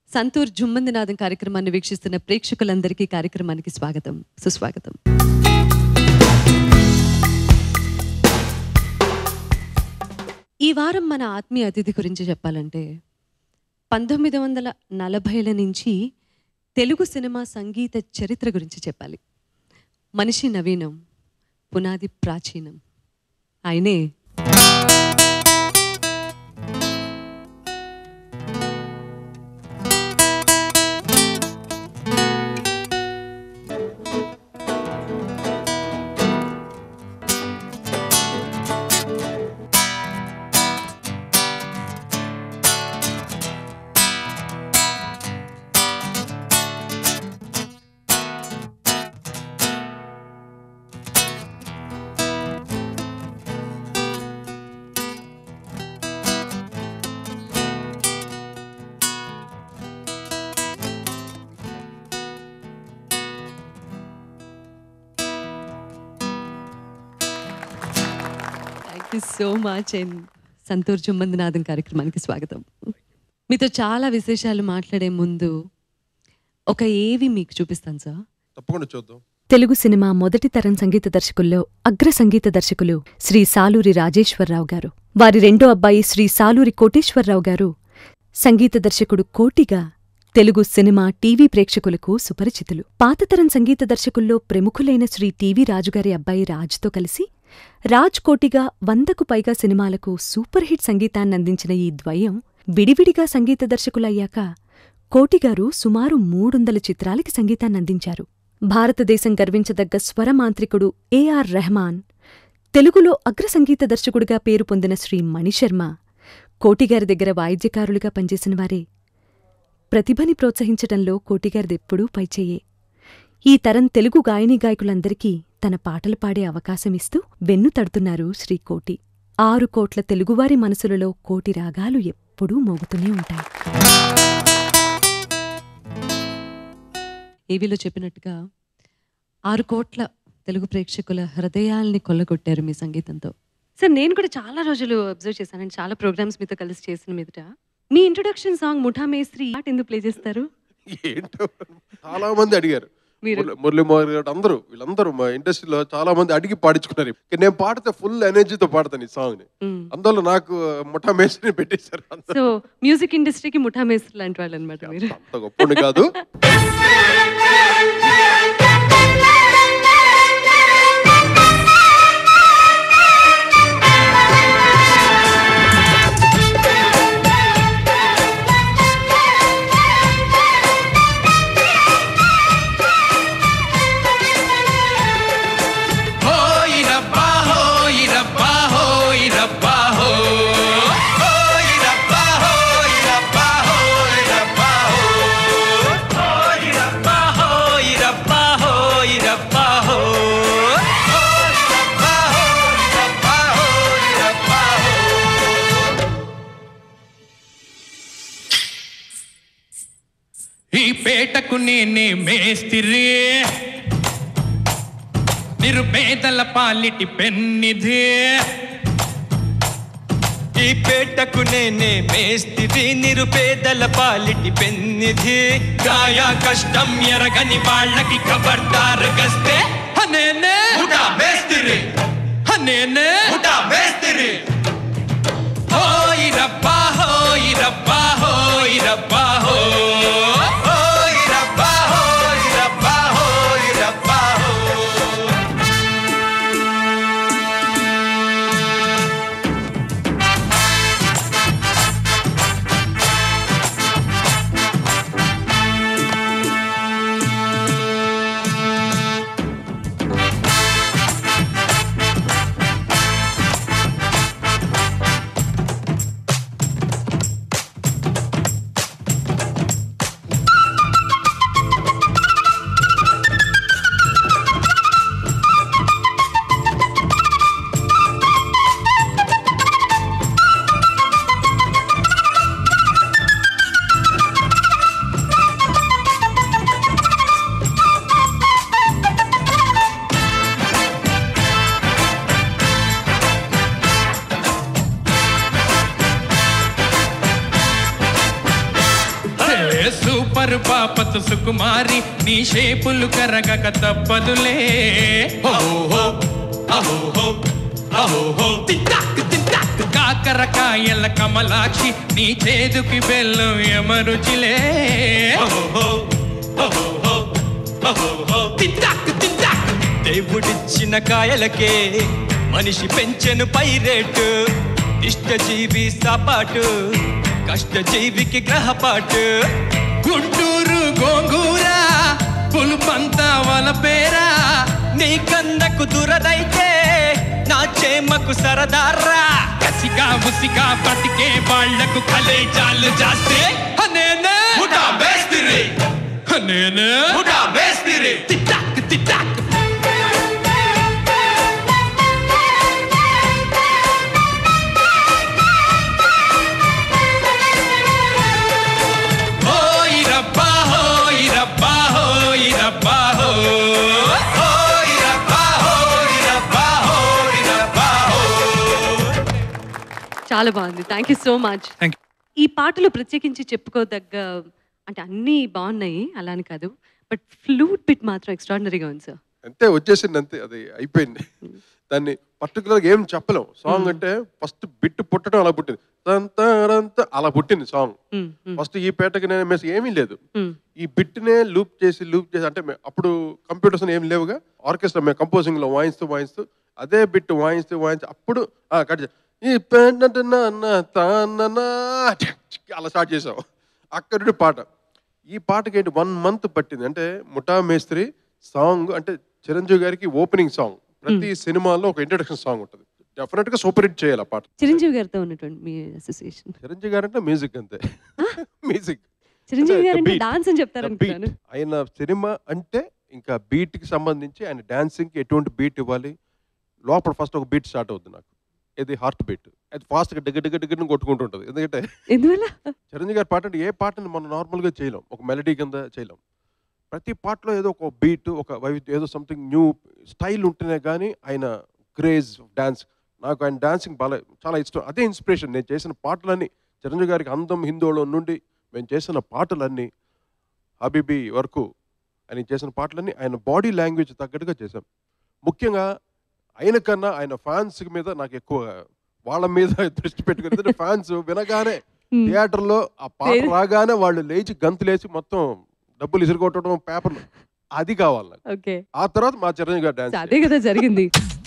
సంతూర్ జుమ్మందినాథం కార్యక్రమాన్ని వీక్షిస్తున్న ప్రేక్షకులందరికీ కార్యక్రమానికి స్వాగతం సుస్వాగతం ఈ వారం మన ఆత్మీయ అతిథి గురించి చెప్పాలంటే పంతొమ్మిది వందల నలభైల నుంచి తెలుగు సినిమా సంగీత చరిత్ర గురించి చెప్పాలి మనిషి నవీనం పునాది ప్రాచీనం ఆయనే thank you so much and Santoor Jhummandi Naadam కార్యక్రమానికి స్వాగతం మీతో చాలా విశేషాలు మాట్లాడే ముందు ఒక ఏవి మీకు చూపిస్తాను సార్ తప్పకుండా చూద్దాం తెలుగు సినిమా మొదటి తరం సంగీత దర్శకుల్లో అగ్ర సంగీత దర్శకులు శ్రీ సాలూరి రాజేశ్వరరావు గారు వారి రెండో అబ్బాయి శ్రీ సాలూరి కోటేశ్వరరావు గారు సంగీత దర్శకుడు కోటిగా తెలుగు సినిమా టీవీ ప్రేక్షకులకు సుపరిచితులు పాతతరం సంగీత దర్శకుల్లో ప్రముఖులైన శ్రీ టీవీ రాజుగారి అబ్బాయి రాజ్తో కలిసి రాజ్ కోటిగా వందకు పైగా సినిమాలకు సూపర్ హిట్ సంగీతాన్నందించిన ఈ ద్వయం విడివిడిగా సంగీత దర్శకులయ్యాక కోటిగారు సుమారు మూడొందల చిత్రాలకి సంగీతాన్నందించారు భారతదేశం గర్వించదగ్గ స్వరమాంత్రికుడు ఏఆర్ రెహమాన్ తెలుగులో అగ్ర సంగీత దర్శకుడిగా పేరు పొందిన శ్రీ మణిశర్మ కోటిగారి దగ్గర వాయిద్యకారులుగా పనిచేసినవారే ప్రతిభని ప్రోత్సహించటంలో కోటిగారిదెప్పుడూ పైచేయే ఈ తరం తెలుగు గాయనీ గాయకులందరికీ తన పాటలు పాడే అవకాశమిస్తూ వెన్ను తడుతున్నారు శ్రీ కోటి ఆరు కోట్ల తెలుగువారి మనసులలో కోటి రాగాలు ఎప్పుడూ మోగుతూనే ఉంటాయి ఏవీలో చెప్పినట్టుగా ఆరు కోట్ల తెలుగు ప్రేక్షకుల హృదయాల్ని కొల్లగొట్టారు మీ సంగీతంతో సార్ నేను కూడా చాలా రోజులు అబ్జర్వ్ చేశాను చాలా ప్రోగ్రామ్స్ మీతో కలిసి చేసిన మీదట మీ ఇంట్రొడక్షన్ సాంగ్ ముఠా మేస్త్రి పాట ఎందుకు ప్లే చేస్తారు ఏంటో చాలా మంది అడిగారు మీరు మురళి- మురళీమోహన్ గారు అందరూ వీళ్ళందరూ మా ఇండస్ట్రీలో చాలా మంది అడిగి పాడించుకున్నారు కానీ నేను పాడితే ఫుల్ ఎనర్జీతో పాడతాను ఈ సాంగ్ ని మ్మ్. అందులో నాకు ముఠా మేస్త్రిని పెట్టేశారు అంత సో మ్యూజిక్ ఇండస్ట్రీకి ముఠా మేస్త్రి లాంటి వాళ్ళు అనమాట మీరు అంత గొప్పని కాదు హోయ్ రబ్బా హోయ్ రబ్బా హోయ్ రబ్బా హో హోయ్ రబ్బా హోయ్ రబ్బా హోయ్ రబ్బా హో హోయ్ రబ్బా హోయ్ రబ్బా హోయ్ రబ్బా హో హోయ్ రబ్బా హోయ్ రబ్బా హోయ్ రబ్బా హో ఈ పేటకు నేనే మేస్తిరి నిరుపేదల పాలిటి పెన్నిధి ఈ పేటకు నేనే మేస్తిరి నిరుపేదల పాలిటి పెన్నిధి కాయ కష్టం ఎరగని వాళ్ళకి ఖబర్దార్ గస్తే హనేనే ముఠా మేస్తిరి హనేనే ముఠా మేస్తిరి హోయ్ రబ్బా హోయ్ రబ్బా హోయ్ రబ్బా హో హోయ్ రబ్బా హోయ్ రబ్బా హోయ్ రబ్బా హో బంగారు పాపతు సుకుమారి నీ షేపులు కరగక తప్పదులే ఓహో అహోహో అహోహో తింటాక్ తింటాక్ కాకరకాయల కమలాక్షి నీ చేదుకి బెల్లం ఎమరుచిలే ఓహో ఓహో ఓహో తింటాక్ తింటాక్ దేవుడిచ్చిన కాయలకే మనిషి పెంచెను పై రేటు ఇష్టజీవి సపాటు కష్టజీవికి గ్రహపాటు గుంటూరు గోంగూర పులుపంత వలపేరా నీ కన్నకు దురదైతే నా చేమకు సరదారా కసిగా ఉసిగా బతికే వాళ్లకు కలేజాలు జాస్తే నేనే ముఠా మేస్తిరి నేనే ముఠా మేస్తిరి తిట్టాక్ తిట్టాక్ హోయ్ రబ్బా హోయ్ రబ్బా హోయ్ రబ్బా హో హోయ్ రబ్బా హోయ్ రబ్బా హోయ్ రబ్బా హో చాలా బాగుంది thank you so much Thank ఈ పాటలు ప్రత్యేకించి చెప్పుకోదగ్గ అంటే అన్నీ బాగున్నాయి అలా అని కాదు బట్ ఫ్లూట్ బిట్ మాత్రం ఎక్స్ట్రాడినరీగా ఉంది సార్ అంతే వచ్చేసింది అంతే అది అయిపోయింది దాన్ని పర్టికులర్ ఏం చెప్పలేం సాంగ్ అంటే ఫస్ట్ బిట్ పుట్టడం అలా పుట్టింది తంతరంత అలా పుట్టింది సాంగ్ ఫస్ట్ ఈ పేటకి నేను మెస్ ఏమీ లేదు ఈ బిట్నే లూప్ చేసి లూప్ చేసి అంటే మే- అప్పుడు కంప్యూటర్స్ ఏం లేవుగా ఆర్కెస్ట్రా మేము కంపోజింగ్ లో వాయిస్తూ వాయిస్తూ అదే బిట్ వాయిస్తూ వాయిస్తూ అప్పుడు ఆ, కట్ చే- ఈ పెన్నట నాన్న తాననా అలా స్టార్ట్ చేసాం అక్కడి నుండి పాట ఈ పాటకి ఏంటి వన్ మంత్ పట్టింది అంటే ముఠా మేస్త్రి సాంగ్ అంటే చిరంజీవి గారికి ఓపెనింగ్ సాంగ్ ప్రతి సినిమాలో ఒక ఇంట్రడక్షన్ సాంగ్ ఉంటుంది డెఫినెట్ గా సూపర్ హిట్ చేయాలి ఆ పాట చిరంజీవి గారితో ఉన్నటువంటి మీ అసోసియేషన్ చిరంజీవి గారు అంటే మ్యూజిక్ అంతే మ్యూజిక్ చిరంజీవి అంటే గారు the అంటే beat. డాన్స్ అని The చెప్తారనుకున్నాను beat. ఆయన సినిమా అంటే ఇంకా బీట్ కి సంబంధించి ఆయన డాన్సింగ్ కి ఎటువంటి బీట్ ఇవ్వాలి లోపల ఫస్ట్ ఒక బీట్ స్టార్ట్ అవుతుంది నాకు ఇది హార్ట్ బీట్ అది ఫాస్ట్ గా డిగ్గ డిగ్గ డిగ్గ కొట్టుకుంటుంటది ఎందుకంటే ఎందువల్ల చిరంజీవి గారి పాట అంటే ఏ పాటని మనం నార్మల్ గా చేయలేం ఒక మెలడీ కింద చేయలేం ప్రతి పాటలో ఏదో ఒక బీట్ ఒక వైవిధ్యం ఏదో సంథింగ్ న్యూ స్టైల్ ఉంటేనే కానీ ఆయన క్రేజ్ డాన్స్ నాకు ఆయన డాన్సింగ్ బాగా చాలా ఇష్టం అదే ఇన్స్పిరేషన్ నేను చేసిన పాటలన్నీ చిరంజీవి గారికి అందం హిందోళం నుండి మేము చేసిన పాటలన్నీ హబీబీ వరకు ఆయన చేసిన పాటలన్నీ ఆయన బాడీ లాంగ్వేజ్ తగ్గట్టుగా చేశాం ముఖ్యంగా ఆయన కన్నా ఆయన ఫ్యాన్స్ మీద నాకు ఎక్కువ వాళ్ళ మీద దృష్టి పెట్టుకుని ఫ్యాన్స్ వినగానే Hmm. థియేటర్లో ఆ పాట పేరు- రాగానే వాళ్ళు లేచి గంతులేసి మొత్తం డబ్బులు ఇసురుకొట్టడం పేపర్లు అది కావాలి నాకు ఓకే ఆ తర్వాత మా చిరంజీవి గారు డాన్స్ అదే కదా జరిగింది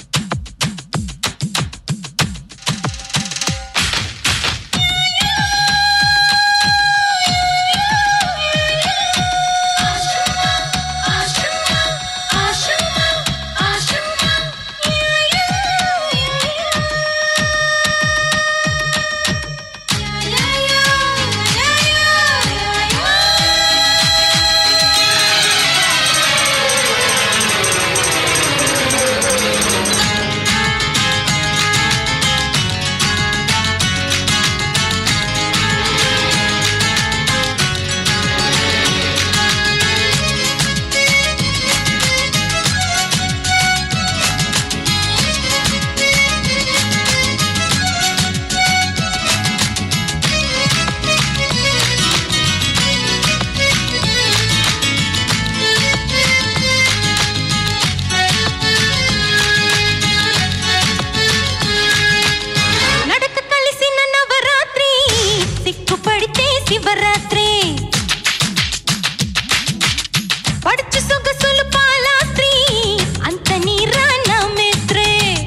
నడక కలిసిన నవరాత్రి సిగ్గుపడితే శివరాత్రి పడుచు సొగసులు పాలాస్త్రి అంత నీరాన మేత్రే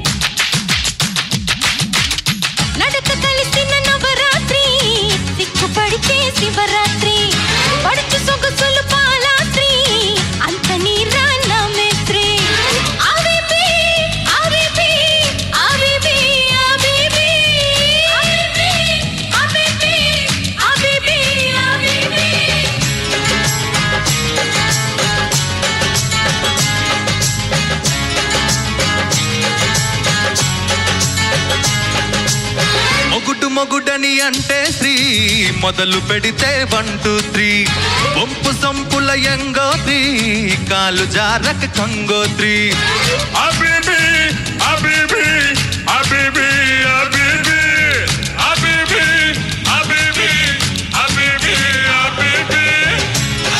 నడక కలిసిన నవరాత్రి సిగ్గుపడితే శివరాత్రి పడుచు సొగసులు పాలాస్త్రి అంత నీరాన మేత్రే ఆవిబి ఆవిబి ఆవిబి ఆవిబి ఆవిబి ఆవిబి ఆవిబి మొగుడు మొగుడని అంటే శ్రీ మొదలు పెడితే వన్ టూ త్రీ వంపు సంపుల ఎంగోత్రి కాలు జారక కంగోత్రి అబిబి అబిబి అబిబి అబిబి అబిబి అబిబి అబిబి అబిబి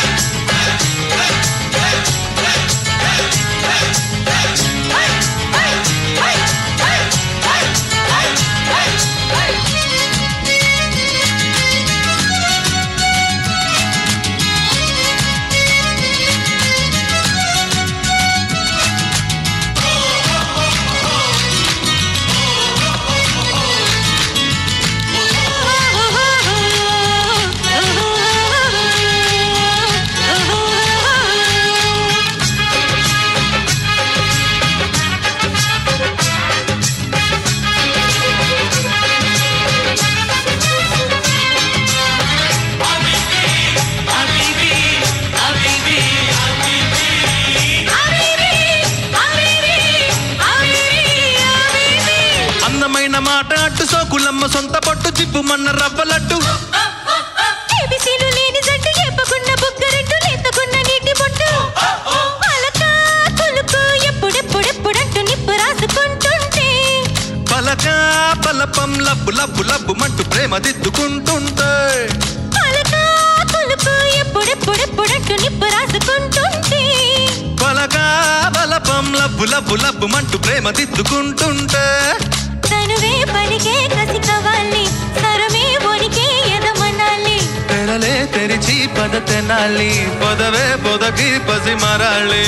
జోకులమ్మ సొంత పట్టు జిప్పుమన్న రవ్వలడ్డు ఏబిసీలు లేని జట్టు ఎప్పకున్న బుగ్గ రెండు లేతకున్న నీటి బొట్టు అలక కులుకు ఎప్పుడెప్పుడెప్పుడంటూ నిప్పు రాసుకుంటుంటే పలక పలపం లబ్బు లబ్బు లబ్బు మంటూ ప్రేమ దిద్దుకుంటుంటే అలక కులుకు ఎప్పుడెప్పుడెప్పుడంటూ నిప్పు రాసుకుంటుంటే పలక బలపం లబ్బు లబ్బు లబ్బు మంటూ ప్రేమ దిద్దుకుంటుంటే తనువే పలికే కసికవాలి సరమే వణికే ఎదమనాలి తెరలే తెరిచి పద తెనాలి పొదవే పొదకి పసి మరాళి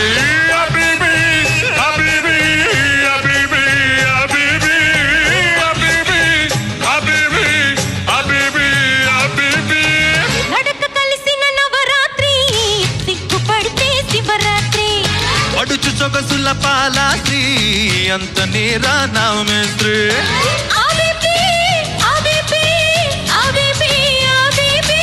నడక కలిసిన నవరాత్రి సిగ్గుపడితే శివరాత్రి పడుచు సొగసుల పాలాశ్రీ అంత నీరా నా మేస్త్రి ఆబేబీ ఆబేబీ ఆబేబీ ఆబేబీ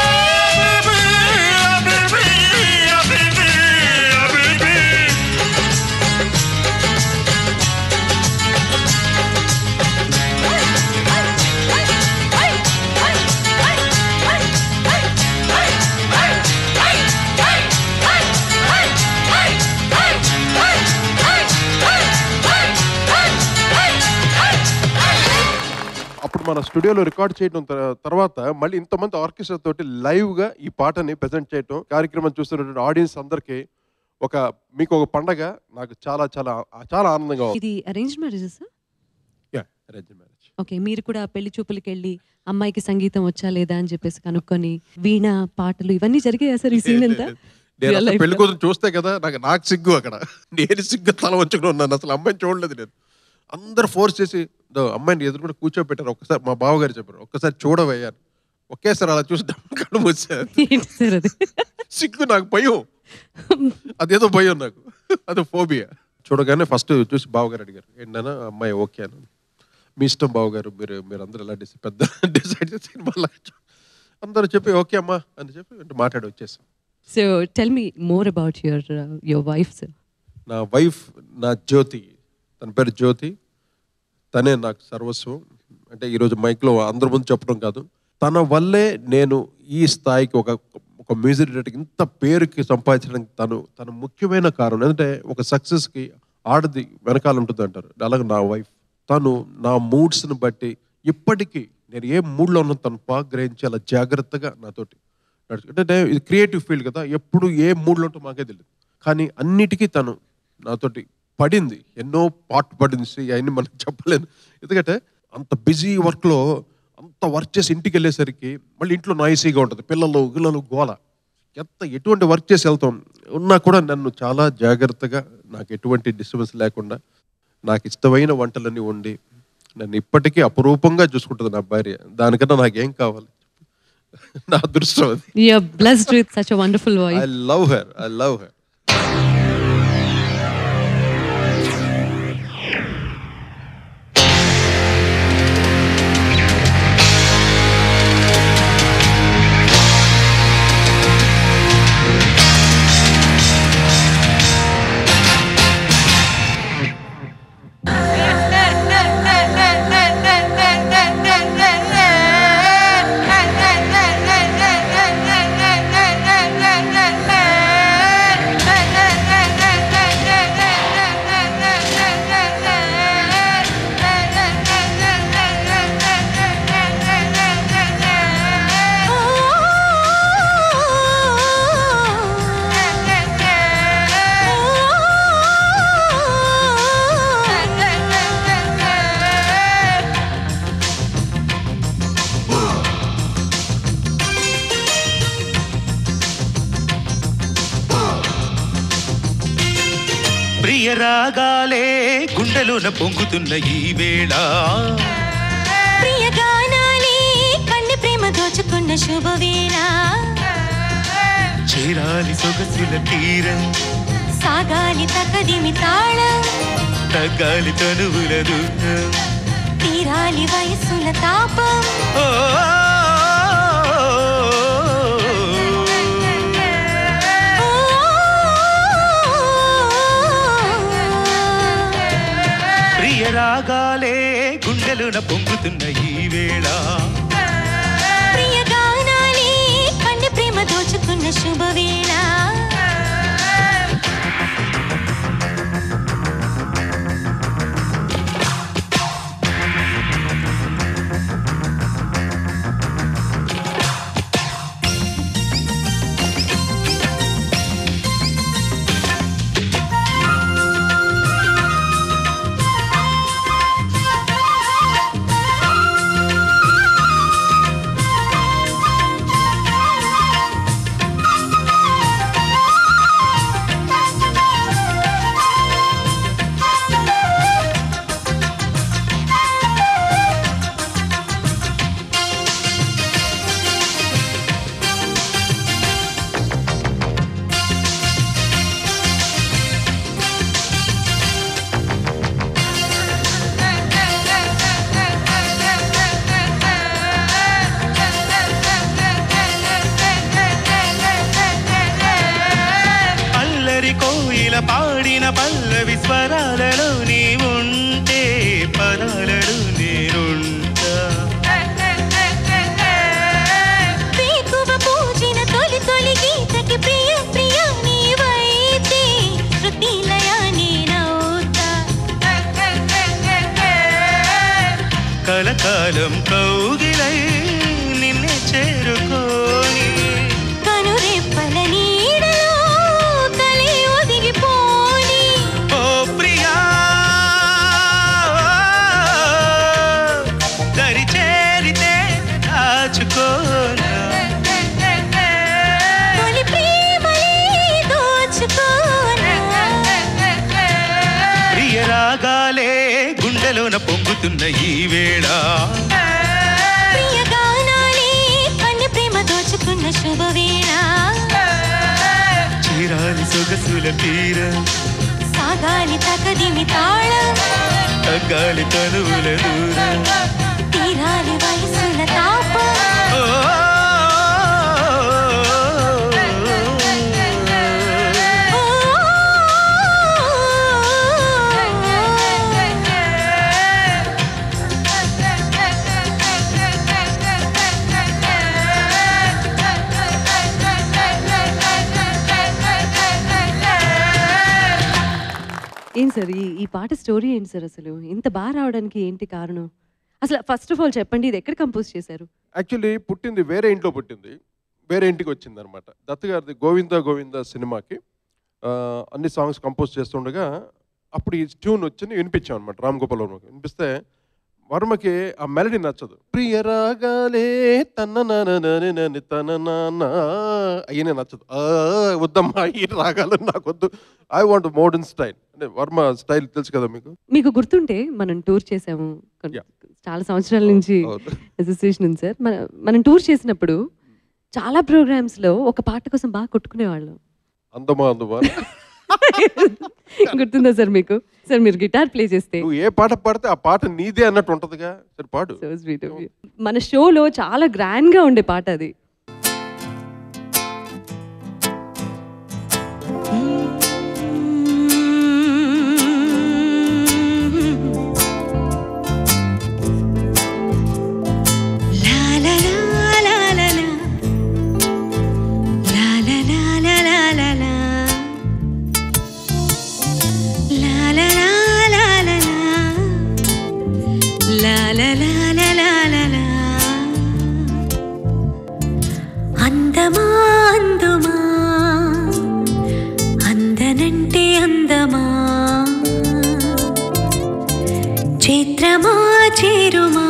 అప్పుడు మన స్టూడియోలో రికార్డ్ చేయడం తర్- తర్వాత మళ్ళీ ఇంతమంది ఆర్కెస్ట్రా తోటి లైవ్ గా ఈ పాటని ప్రెజెంట్ చేయటం కార్యక్రమం చూస్తున్నటువంటి ఆడియన్స్ అందరికి ఒక మీకు ఒక పండగ నాకు చాలా చాలా చాలా ఆనందంగా ఉంది ఇది arrange marriage sir arrange marriage okay మీరు కూడా పెళ్లి చూపులకి వెళ్ళి అమ్మాయికి సంగీతం వచ్చా లేదా అని చెప్పేసి కనుక్కొని వీణ పాటలు ఇవన్నీ జరిగాయా సార్ ఈ సీన్ అంతా నేను Real అసలు life పెళ్లి లో? కోసం చూస్తే కదా నాకు నాకు సిగ్గు అక్కడ నేను సిగ్గు తల వంచుకుని ఉన్నాను అసలు అమ్మాయిని చూడలేదు నేను అందరు ఫోర్స్ చేసి "దో, అమ్మాయిని ఎదురు కూడా కూర్చోబెట్టారు ఒక్కసారి మా బావగారు చెప్పారు ఒక్కసారి చూడవయ్యాను ఒకేసారి అలా చూసి డమ్ కళ్ళు మూసాను ఏంటి సార్ అది సిగ్గు నాకు భయం అదేదో భయం నాకు అది ఫోబియా చూడగానే ఫస్ట్ చూసి బావగారు అడిగారు ఏంటన్నా అమ్మాయి ఓకే అని మీ ఇష్టం బావగారు మీరు మీరు అందరూ ఎలా డిసైడ్ పెద్ద డిసైడ్ చేసి మళ్ళీ అందరూ చెప్పి ఓకే అమ్మా అని చెప్పి మాట్లాడి వచ్చేసాం so tell me more about your your wife sir నా వైఫ్ నా జ్యోతి తన పేరు జ్యోతి తనే నాకు సర్వస్వం అంటే ఈరోజు మైక్లో అందరి ముందు చెప్పడం కాదు తన వల్లే నేను ఈ స్థాయికి ఒక ఒక మ్యూజిక్ డైరెక్టర్ ఇంత పేరుకి సంపాదించడానికి తను తన ముఖ్యమైన కారణం ఎందుకంటే ఒక సక్సెస్కి ఆడది వెనకాల ఉంటుంది అంటారు అలాగే నా వైఫ్ తను నా మూడ్స్ని బట్టి ఇప్పటికీ నేను ఏ మూడ్లో ఉన్నా తను బాగా గ్రహించి అలా జాగ్రత్తగా నాతోటి నడుచు అంటే ఇది క్రియేటివ్ ఫీల్డ్ కదా ఎప్పుడు ఏ మూడ్లో ఉంటో మాకే తెలియదు కానీ అన్నిటికీ తను నాతోటి పడింది ఎన్నో పాటు పడింది శ్రీ అవన్నీ మనకు చెప్పలేను ఎందుకంటే అంత బిజీ వర్క్లో అంత వర్క్ చేసి ఇంటికి వెళ్ళేసరికి మళ్ళీ ఇంట్లో నాయిసీగా ఉంటుంది పిల్లలు గిల్లలు గోల ఎంత ఎటువంటి వర్క్ చేసి వెళ్తాం ఉన్నా కూడా నన్ను చాలా జాగ్రత్తగా నాకు ఎటువంటి డిస్టర్బెన్స్ లేకుండా నాకు ఇష్టమైన వంటలన్నీ వండి నన్ను ఇప్పటికీ అపురూపంగా చూసుకుంటుంది నా భార్య దానికన్నా నాకేం కావాలి నా అదృష్టం అది you're blessed with such a wonderful I voice love her I love her ప్రియ రాగాలే గుండెలోన పొంగుతున్న ఈ వేళ ప్రియ గానాలే కన్ని ప్రేమ దోచుకున్న శుభవేళ చేరాలి సొగసుల తీరం సాగాలి తకదిమి తాళం తగ్గాలి తనువుల దూరం తీరాలి వయస్సుల తాపం ఓ, ప్రియ రాగాలే గుండెలు గుండెలోన పొంగుతున్న ఈ వేళ ప్రియ గానాలే కన్ను ప్రేమ దోచుకున్న శుభవేళ అల్లరి కోయిల పాడిన పల్లవి స్వరాలలో నీ ఉంటే పదాలలో నేనుంటా వేకువ పూజిన తొలి తొలి గీతకి ప్రియ ప్రియ నీవైతే శృతి లయ నేనవుతా కలకాలం కౌగిలై నిన్నే చేరుకోని కనురెప్పల నీడలో కలి ఒదిగిపోని ఓ ప్రియా దరి చేరితే దాచుకోనా తొలి ప్రేమలే దోచుకోనా ప్రియ రాగాలే గుండెలోన పొంగుతున్న ఈ వేళ ప్రియ గానాలే కన్ను ప్రేమ దోచుకున్న శుభవేళ చీరాలి సొగసుల తీర సాగాలి తకదిమి తాళం తగ్గాలి తనువుల దూరం తీరాలి వయసుల తాపం ఓ ఏం సార్ ఈ ఈ పాట స్టోరీ ఏంటి సార్ అసలు ఇంత బాగా రావడానికి ఏంటి కారణం అసలు ఫస్ట్ ఆఫ్ ఆల్ చెప్పండి ఇది ఎక్కడ కంపోజ్ చేశారు యాక్చువల్లీ పుట్టింది వేరే ఇంట్లో పుట్టింది వేరే ఇంటికి వచ్చింది అనమాట దత్ గారిది గోవింద గోవింద సినిమాకి ఆ, అన్ని సాంగ్స్ కంపోజ్ చేస్తుండగా అప్పుడు ఈ ట్యూన్ వచ్చి వినిపించాం అనమాట రామ్ గోపాల్ వర్మకి వినిపిస్తే వర్మకి ఆ మెలడీ నచ్చదు ప్రియ రాగాలే తన నని తన నాన్న అయ్యనే నచ్చదు ఆ, వద్దమ్మా ఈ రాగాలు నాకు వద్దు ఐ వాంట్ మోడర్న్ స్టైల్ అంటే వర్మ స్టైల్ తెలుసు కదా మీకు మీకు గుర్తుంటే మనం టూర్ చేసాము కొన్ని- Yeah. చాలా సంవత్సరాల నుంచి అవును. అసోసియేషన్ ఉంది సార్ మన మనం టూర్ చేసినప్పుడు చాలా ప్రోగ్రామ్స్ లో ఒక పాట కోసం బాగా కొట్టుకునేవాళ్ళం అందమా అందమా గుర్తుందా సార్ మీకు సార్ మీరు గిటార్ ప్లే చేస్తే నువ్వు ఏ పాట పాడితే ఆ పాట నీదే అన్నట్టు ఉంటదిగా సరే పాడు So sweet of you. మన షోలో చాలా గ్రాండ్ గా ఉండే పాట అది అందమా అందుమా అందనంటే అందమా చిత్రమా చేరుమా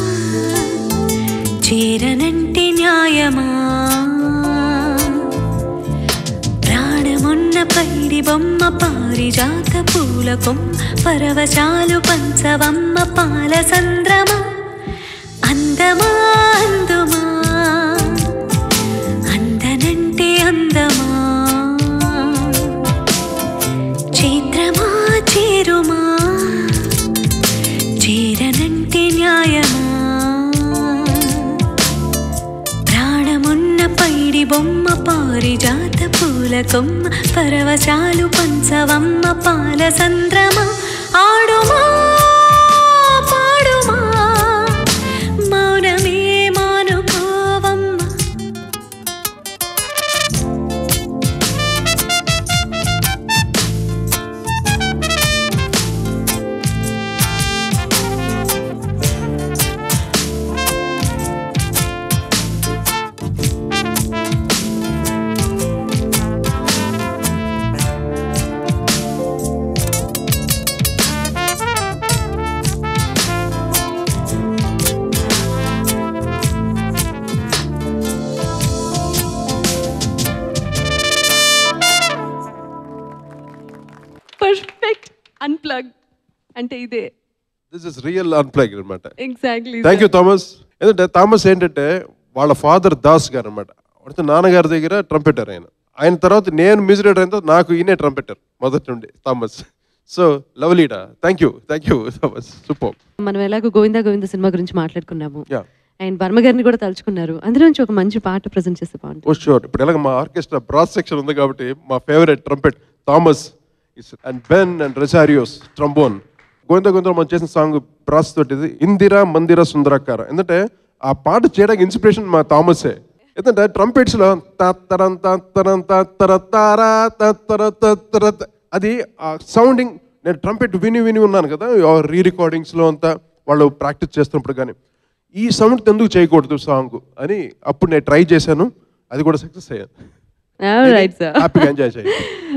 చేరనంటే న్యాయమా ప్రాణమున్న పైడి బొమ్మ పారిజాత పూల కొమ్మ పరవశాలు పంచవమ్మ పాల సంద్రమా అందమా అందుమా అందనంటే అందమా చైత్రమా చేరుమా చేరనంటే న్యాయమా ప్రాణమున్న పైడి బొమ్మ పారిజాత పూల కొమ్మ పరవశాలు పంచవమ్మ పాల సంద్రమా ఆడుమా పాడుమా అంటే ఇదే దిస్ ఇస్ రియల్ అన్ప్లగ్ అనమాట ఎగ్జాక్ట్లీ థ్యాంక్ యూ థామస్ ఎందుకంటే థామస్ ఏంటంటే వాళ్ళ ఫాదర్ దాస్ గారు అనమాట అంటే నాన్నగారి దగ్గర ట్రంపెటర్ ఆయన ఆయన తర్వాత నేను మ్యూజిక్ డైరెక్టర్ అయిన తర్వాత నాకు ఈయనే ట్రంపెటర్ మొదటి నుండి థామస్ సో లవ్లీడా thank you thank you Thomas super మనం ఎలాగో గోవిందా గోవింద సినిమా గురించి మాట్లాడుకున్నాము యా అండ్ వర్మ గారిని కూడా తలుచుకున్నారు అందులో నుంచి ఒక మంచి పాట ప్రజెంట్ చేస్తే బాగుంటుంది ఓ షూర్ ఇప్పుడు ఎలాగ మా ఆర్కెస్ట్రా బ్రాస్ సెక్షన్ ఉంది కాబట్టి మా favourite trumpet Thomas and Ben and రెసారియోస్ ట్రంబోన్ గోవింద గోవింద మనం చేసిన సాంగ్ బ్రాస్ తోటి ఇది ఇందిరా మందిర సుందరాకార ఎందుకంటే ఆ పాట చేయడానికి ఇన్స్పిరేషన్ మా థామసే ఎందుకంటే ట్రంపెట్స్ లో తత్తరం తత్తరం తత్తర తారా తత్తర తత్తర త- అది ఆ సౌండింగ్ నేను ట్రంపెట్ విని విని ఉన్నాను కదా రీ రికార్డింగ్స్ లో అంతా వాళ్ళు ప్రాక్టీస్ చేస్తున్నప్పుడు కానీ ఈ సౌండ్ ఎందుకు చేయకూడదు సాంగ్ అని అప్పుడు నేను ట్రై చేశాను అది కూడా సక్సెస్ అయ్యాను రైట్ సార్ హ్యాపీగా ఎంజాయ్ చేయండి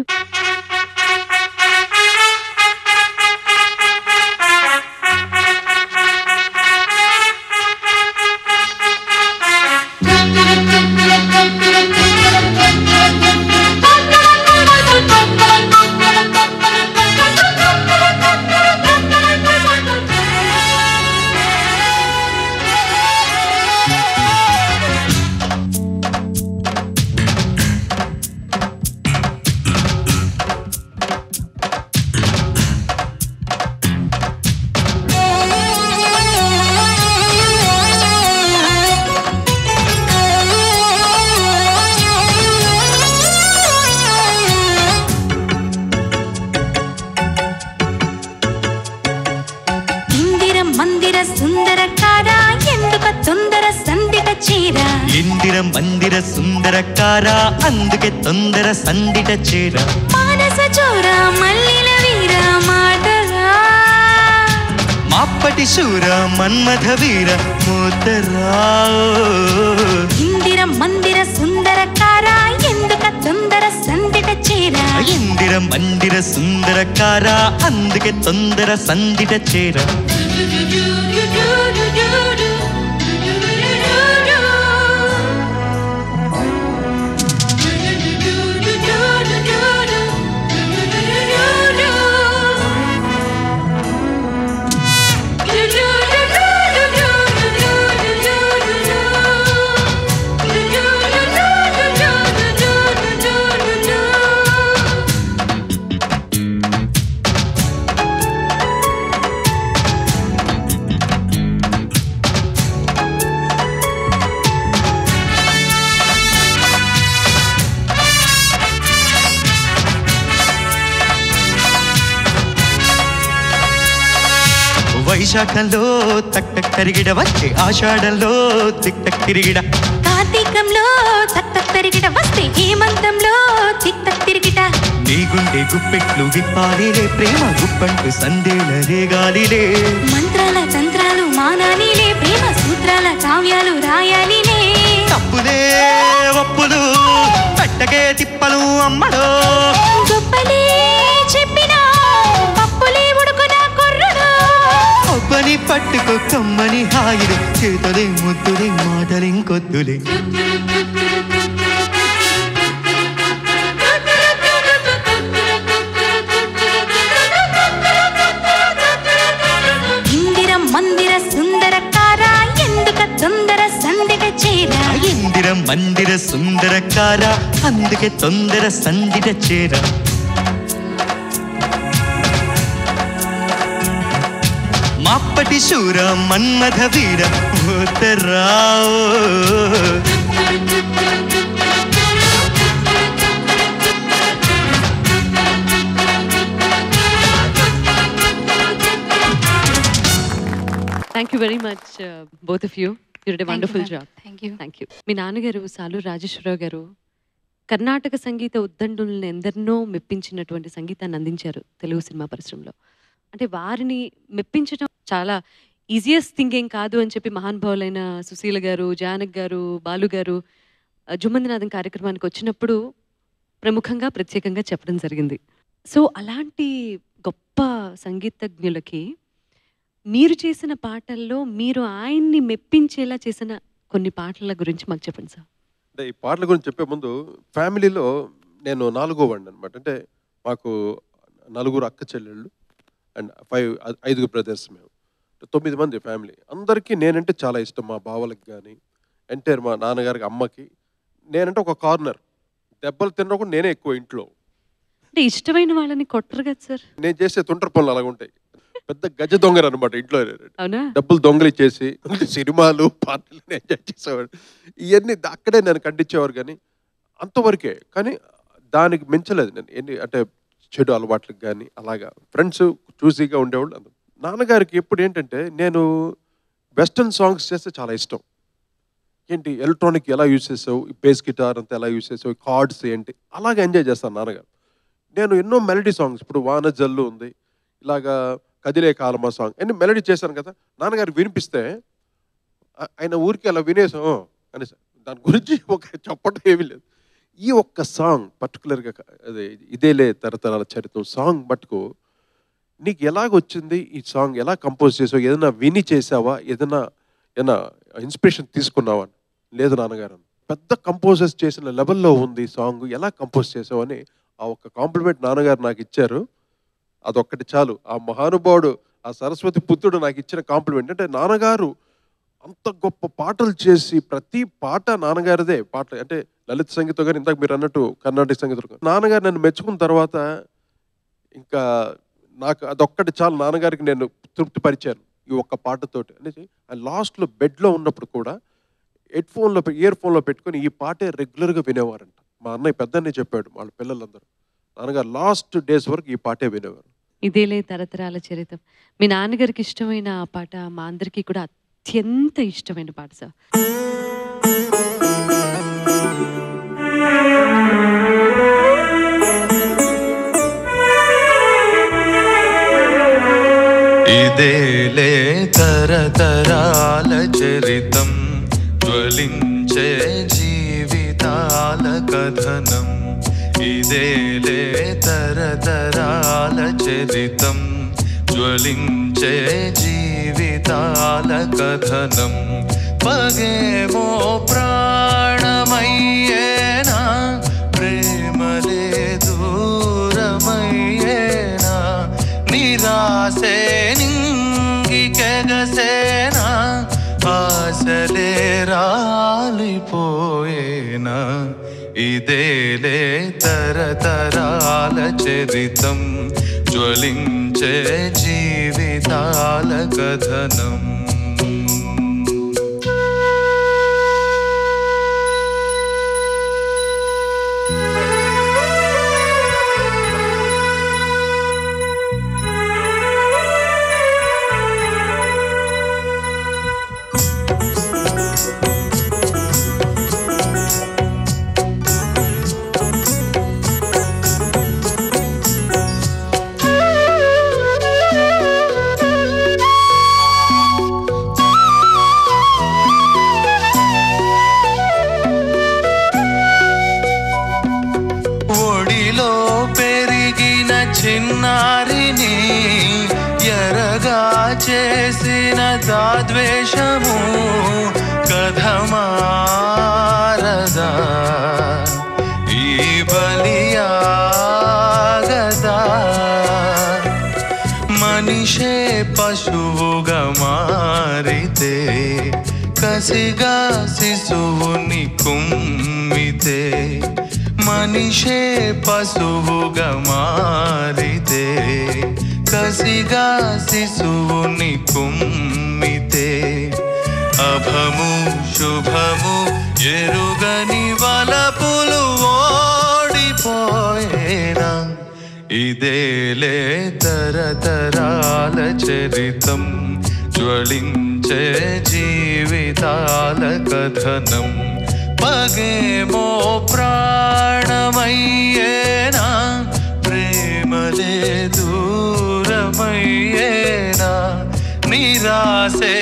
ఇందిర మందిర సుందర కార ఎందుక తొందర సందిట చీర ఇందిర మందిర సుందరకార అందుకే తొందర సందిట చేర మానస చోర మల్లిల వీర మాటరా మాప్పటి శూర మన్మథ వీర మూతరా ఇందిర మందిర సుందర కార ఎందుక తొందర సందిట చీర ఇందిర మందిర సుందరకార అందుకే తొందర సందిట చేర వైశాఖంలో తక్ తక్ తరిగిడ వచ్చే ఆషాఢంలో తిక్ తక్ తిరిగిడ కార్తీకంలో తత్త పెరిగిట వస్తే హేమంతంలో తిక్త తిరిగిట నీ గుండె గుప్పెట్లు విప్పాలిలే ప్రేమ గుప్పంటు సందేల రేగాలిలే మంత్రాల తంత్రాలు మానాలిలే ప్రేమ సూత్రాల కావ్యాలు రాయాలిలే తప్పులే ఒప్పులు పెట్టకే తిప్పలు అమ్మడో గొప్పలే చెప్పినా పప్పులే ఉడుకునా కొర్రుడు ఒబ్బని పట్టుకో కమ్మని హాయిలు చేతులే ముద్దులే మాటలింకొద్దులే ఇందిర మందిర సుందర కార ఎందుక తొందర సందిట చేర ఇందిర మందిర సుందరకార అందుకే తొందర సందిట చేర మాప్పటి శూర మన్మథ వీర ఉత్తరావు thank you very much both of you you're the wonderful job thank you thank you మీ నాన్నగారు సాలు రాజేశ్వరరావు గారు కర్ణాటక సంగీత ఉద్దండులను ఎందరినో మెప్పించినటువంటి సంగీతాన్ని అందించారు తెలుగు సినిమా పరిశ్రమలో అంటే వారిని మెప్పించడం చాలా ఈజియెస్ట్ థింగ్ ఏం కాదు అని చెప్పి మహానుభావులైన సుశీల గారు జానక్ గారు బాలు గారు ఆ, జుమ్మందినాథం కార్యక్రమానికి వచ్చినప్పుడు ప్రముఖంగా ప్రత్యేకంగా చెప్పడం జరిగింది సో అలాంటి గొప్ప సంగీతజ్ఞులకి మీరు చేసిన పాటల్లో మీరు ఆయన్ని మెప్పించేలా చేసిన కొన్ని పాటల గురించి మాకు చెప్పండి సార్ అంటే ఈ పాటల గురించి చెప్పే ముందు ఫ్యామిలీలో నేను నాలుగో వాడిని అనమాట అంటే మాకు నలుగురు అక్క చెల్లెళ్ళు అండ్ ఫైవ్ ఐదుగురు బ్రదర్స్ మేము తొమ్మిది మంది ఫ్యామిలీ అందరికీ నేనంటే చాలా ఇష్టం మా బావలకి కానీ ఎంటైర్ మా నాన్నగారికి అమ్మకి నేనంటే ఒక కార్నర్ దెబ్బలు తిన్నా కూడా నేనే ఎక్కువ ఇంట్లో అంటే ఇష్టమైన వాళ్ళని కొట్టరు కదా సార్ నేను చేసే తుంటర పనులు అలాగ ఉంటాయి పెద్ద గజ దొంగరు అనమాట ఇంట్లో అవునా డబ్బులు దొంగలు ఇచ్చేసి సినిమాలు పార్టీలు ఎంజాయ్ చేసేవాడు ఇవన్నీ ద- అక్కడే నేను ఖండించేవారు కానీ అంతవరకే కానీ దానికి మించలేదు నేను ఎన్ని అంటే చెడు అలవాట్లకు కానీ అలాగా ఫ్రెండ్స్ చూసీగా ఉండేవాళ్ళు అంత- నాన్నగారికి ఎప్పుడు ఏంటంటే నేను వెస్టర్న్ సాంగ్స్ చేస్తే చాలా ఇష్టం ఏంటి ఎలక్ట్రానిక్ ఎలా యూస్ చేసావు బేస్ గిటార్ అంతా ఎలా యూస్ చేసావు కార్డ్స్ ఏంటి అలాగే ఎంజాయ్ చేస్తాను నాన్నగారు నేను ఎన్నో మెలడీ సాంగ్స్ ఇప్పుడు వాన జల్లు ఉంది ఇలాగా కదిలే కాలమా సాంగ్ అన్ని మెలడీ చేశాను కదా నాన్నగారికి వినిపిస్తే ఆ- ఆయన ఊరికి అలా వినేసాం అని దాని గురించి ఒక చెప్పటం ఏమీ లేదు ఈ ఒక్క సాంగ్ పర్టికులర్గా అదే ఇదేలే తరతరాల చరిత్రం సాంగ్ మటుకు నీకు ఎలాగొచ్చింది ఈ సాంగ్ ఎలా కంపోజ్ చేసావు ఏదైనా విని చేసావా ఏదైనా ఏదైనా ఇన్స్పిరేషన్ తీసుకున్నావా అని. లేదు నాన్నగారు అని. పెద్ద కంపోజర్స్ చేసిన లెవెల్లో ఉంది సాంగ్ ఎలా కంపోజ్ చేసావు అని ఆ ఒక్క కాంప్లిమెంట్ నాన్నగారు నాకు ఇచ్చారు అదొక్కటి చాలు ఆ మహానుభావుడు ఆ సరస్వతి పుత్రుడు నాకు ఇచ్చిన కాంప్లిమెంట్ అంటే నాన్నగారు అంత గొప్ప పాటలు చేసి ప్రతి పాట నాన్నగారిదే పాట అంటే లలిత సంగీతం కానీ ఇందాక మీరు అన్నట్టు కర్ణాటక సంగీతం కానీ. నాన్నగారు నన్ను మెచ్చుకున్న తర్వాత ఇంకా నాకు అదొక్కటి చాలు నాన్నగారికి నేను తృప్తి పరిచాను ఈ ఒక్క పాటతోటి అనేసి ఆ లాస్ట్లో బెడ్లో ఉన్నప్పుడు కూడా హెడ్ ఫోన్లో ఇయర్ ఫోన్లో పెట్టుకొని ఈ పాటే రెగ్యులర్గా వినేవారంట మా అన్నయ్య పెద్ద చెప్పాడు వాళ్ళ పిల్లలందరూ నాన్నగారు లాస్ట్ డేస్ వరకు ఈ పాటే వినేవారు ఇదేలే తరతరాల చరిత్రం మీ నాన్నగారికి ఇష్టమైన ఆ పాట మా అందరికీ కూడా అత్యంత ఇష్టమైన పాట సార్ ఇదేలే తరతరాల చరితం జ్వలించే జీవితాల కథనం ఇదేలే తరతరాల చరితం జ్వలించే జీవితాల కథనం పగేమో ప్రాణమయ్యేనా ప్రేమలే దూరమయ్యేనా నిరాశే నింగికెగసేనా ఆశలే రాలిపోయేనా ఇదేలే తరతరాల చరితం జ్వలించే జీవితాల కథనం ఒడిలో పెరిగిన చిన్నారిని ఎరగా చేసిన దాద్వేషము కథమారదా ఈ బలియాగదా మనిషే పశువుగా మారితే కసిగా శిశువుని కుమ్మితే మనిషే పశువుగా మారితే కసిగా శిశువుని కుమ్మితే అభము శుభము ఎరుగని వలపులు ఓడిపోయేనా ఇదేలే తరతరాల చరితం జ్వలించే జీవితాల కథనం పగేమో ప్రాణమయ్యేనా ప్రేమలే దూరమయ్యేనా నిరాశే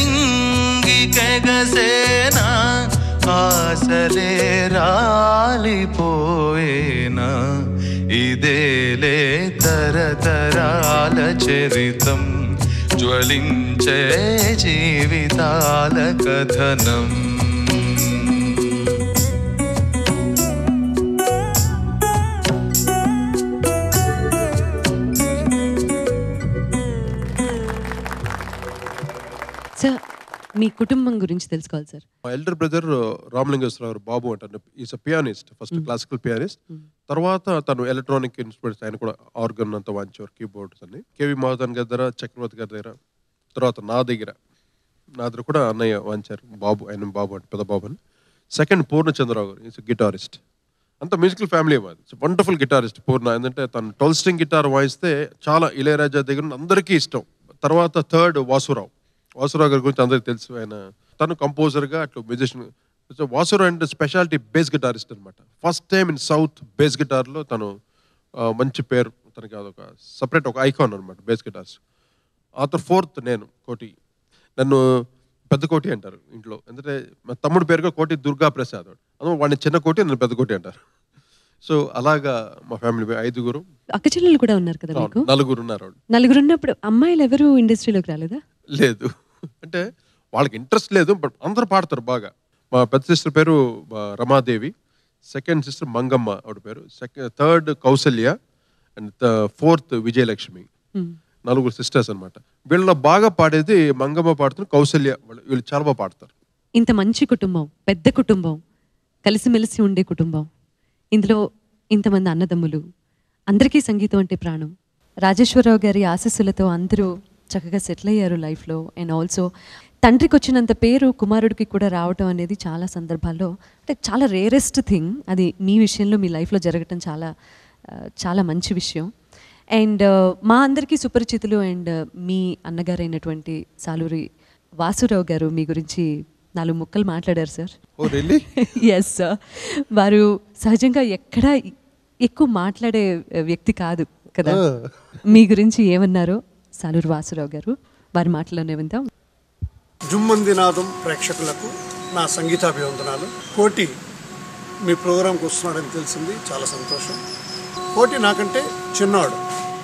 నింగికెగసేనా ఆశలే రాలిపోయేనా ఇదేలే తరతరాల చరితం జ్వలించే జీవితాల కథనం మీ కుటుంబం గురించి తెలుసుకోవాలి సార్ మా ఎల్డర్ బ్రదర్ రామలింగేశ్వరరావు బాబు అంటారు is a pianist first classical pianist తర్వాత తను ఎలక్ట్రానిక్ ఇన్స్ట్రుమెంట్స్ ఆయన కూడా ఆర్గన్ అంతా వాయించేవారు కీబోర్డ్స్ అన్ని కేవి మహాదన్ గారి దగ్గర చక్రవర్తి గారి దగ్గర తర్వాత నా దగ్గర నా దగ్గర కూడా అన్నయ్య వాయించారు బాబు ఆయన బాబు అంటే పెద్ద బాబు అని second Purnachandra Rao garu is guitarist అంత మ్యూజికల్ ఫ్యామిలీ మాది వండర్ఫుల్ గిటారిస్ట్ పూర్ణ ఎందుకంటే తను ట్వెల్వ్ స్ట్రింగ్ గిటార్ వాయిస్తే చాలా ఇళయరాజా దగ్గర ఉన్న అందరికీ ఇష్టం తర్వాత థర్డ్ వాసురావు వాసురావు గారి గురించి అందరికీ తెలుసు ఆయన తను కంపోజర్గా అట్లా musician so Vasu Rao and speciality bass guitarist అనమాట first time in south bass గిటార్లో తను ఆ, మంచి పేరు తనకి అదొక సపరేట్ ఒక ఐకాన్ అనమాట బేస్ గిటార్స్ ఆ తర్వాత ఫోర్త్ నేను కోటి నన్ను పెద్ద కోటి అంటారు ఇంట్లో ఎందుకంటే మా తమ్ముడు పేరుగా కోటి దుర్గా ప్రసాద్ అందులో వాడిని చిన్న కోటి నన్ను పెద్ద కోటి అంటారు సో అలాగా మా ఫ్యామిలీ ఐదుగురు అక్క చెల్లెలు కూడా ఉన్నారు కదా మీకు నలుగురు ఉన్నారు వాళ్ళు. నలుగురు ఉన్నప్పుడు అమ్మాయిలు ఎవరు ఇండస్ట్రీలోకి రాలేదా లేదు అంటే వాళ్ళకి ఇంట్రెస్ట్ లేదు బట్ అందరూ పాడతారు బాగా మా పెద్ద సిస్టర్ పేరు ఆ, రమాదేవి సెకండ్ సిస్టర్ మంగమ్మ ఆవిడ పేరు second third Kausalya and fourth Vijayalakshmi నలుగురు సిస్టర్స్ అన్నమాట వీళ్ళలో బాగా పాడేది మంగమ్మ పాడుతున్న కౌసల్య వాళ్ళు వీళ్ళు చాలా బాగా పాడతారు ఇంత మంచి కుటుంబం పెద్ద కుటుంబం కలిసిమెలిసి ఉండే కుటుంబం ఇందులో ఇంతమంది అన్నదమ్ములు అందరికీ సంగీతం అంటే ప్రాణం రాజేశ్వరరావు గారి ఆశస్సులతో అందరూ చక్కగా సెటిల్ అయ్యారు లైఫ్లో అండ్ ఆల్సో తండ్రికి వచ్చినంత పేరు కుమారుడికి కూడా రావటం అనేది చాలా సందర్భాల్లో అంటే చాలా రేరెస్ట్ థింగ్ అది మీ విషయంలో మీ లైఫ్లో జరగటం చాలా ఆ, చాలా మంచి విషయం అండ్ మా అందరికీ సుపరిచితులు అండ్ మీ అన్నగారైనటువంటి సాలూరి వాసురావు గారు మీ గురించి నాలుగు ముక్కలు మాట్లాడారు sir oh really yes sir వారు సహజంగా ఎక్కడ ఎక్కువ మాట్లాడే వ్యక్తి కాదు కదా మీ గురించి ఏమన్నారో సాలూరు వాసురావు గారు వారి మాటలోనే విందాం జుమ్మందినాదం ప్రేక్షకులకు నా సంగీతాభివందనాలు కోటి మీ ప్రోగ్రాంకి వస్తున్నాడని తెలిసింది చాలా సంతోషం కోటి నాకంటే చిన్నవాడు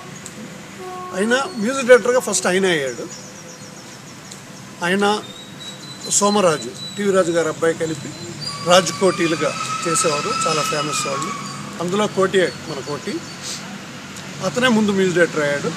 అయినా మ్యూజిక్ డైరెక్టర్గా ఫస్ట్ ఆయన అయ్యాడు ఆయన సోమరాజు టీవీ రాజు గారి అబ్బాయి కలిపి రాజు కోటీలుగా చేసేవారు చాలా ఫేమస్ వాళ్ళు అందులో కోటి మన కోటి అతనే ముందు మ్యూజిక్ డైరెక్టర్ అయ్యాడు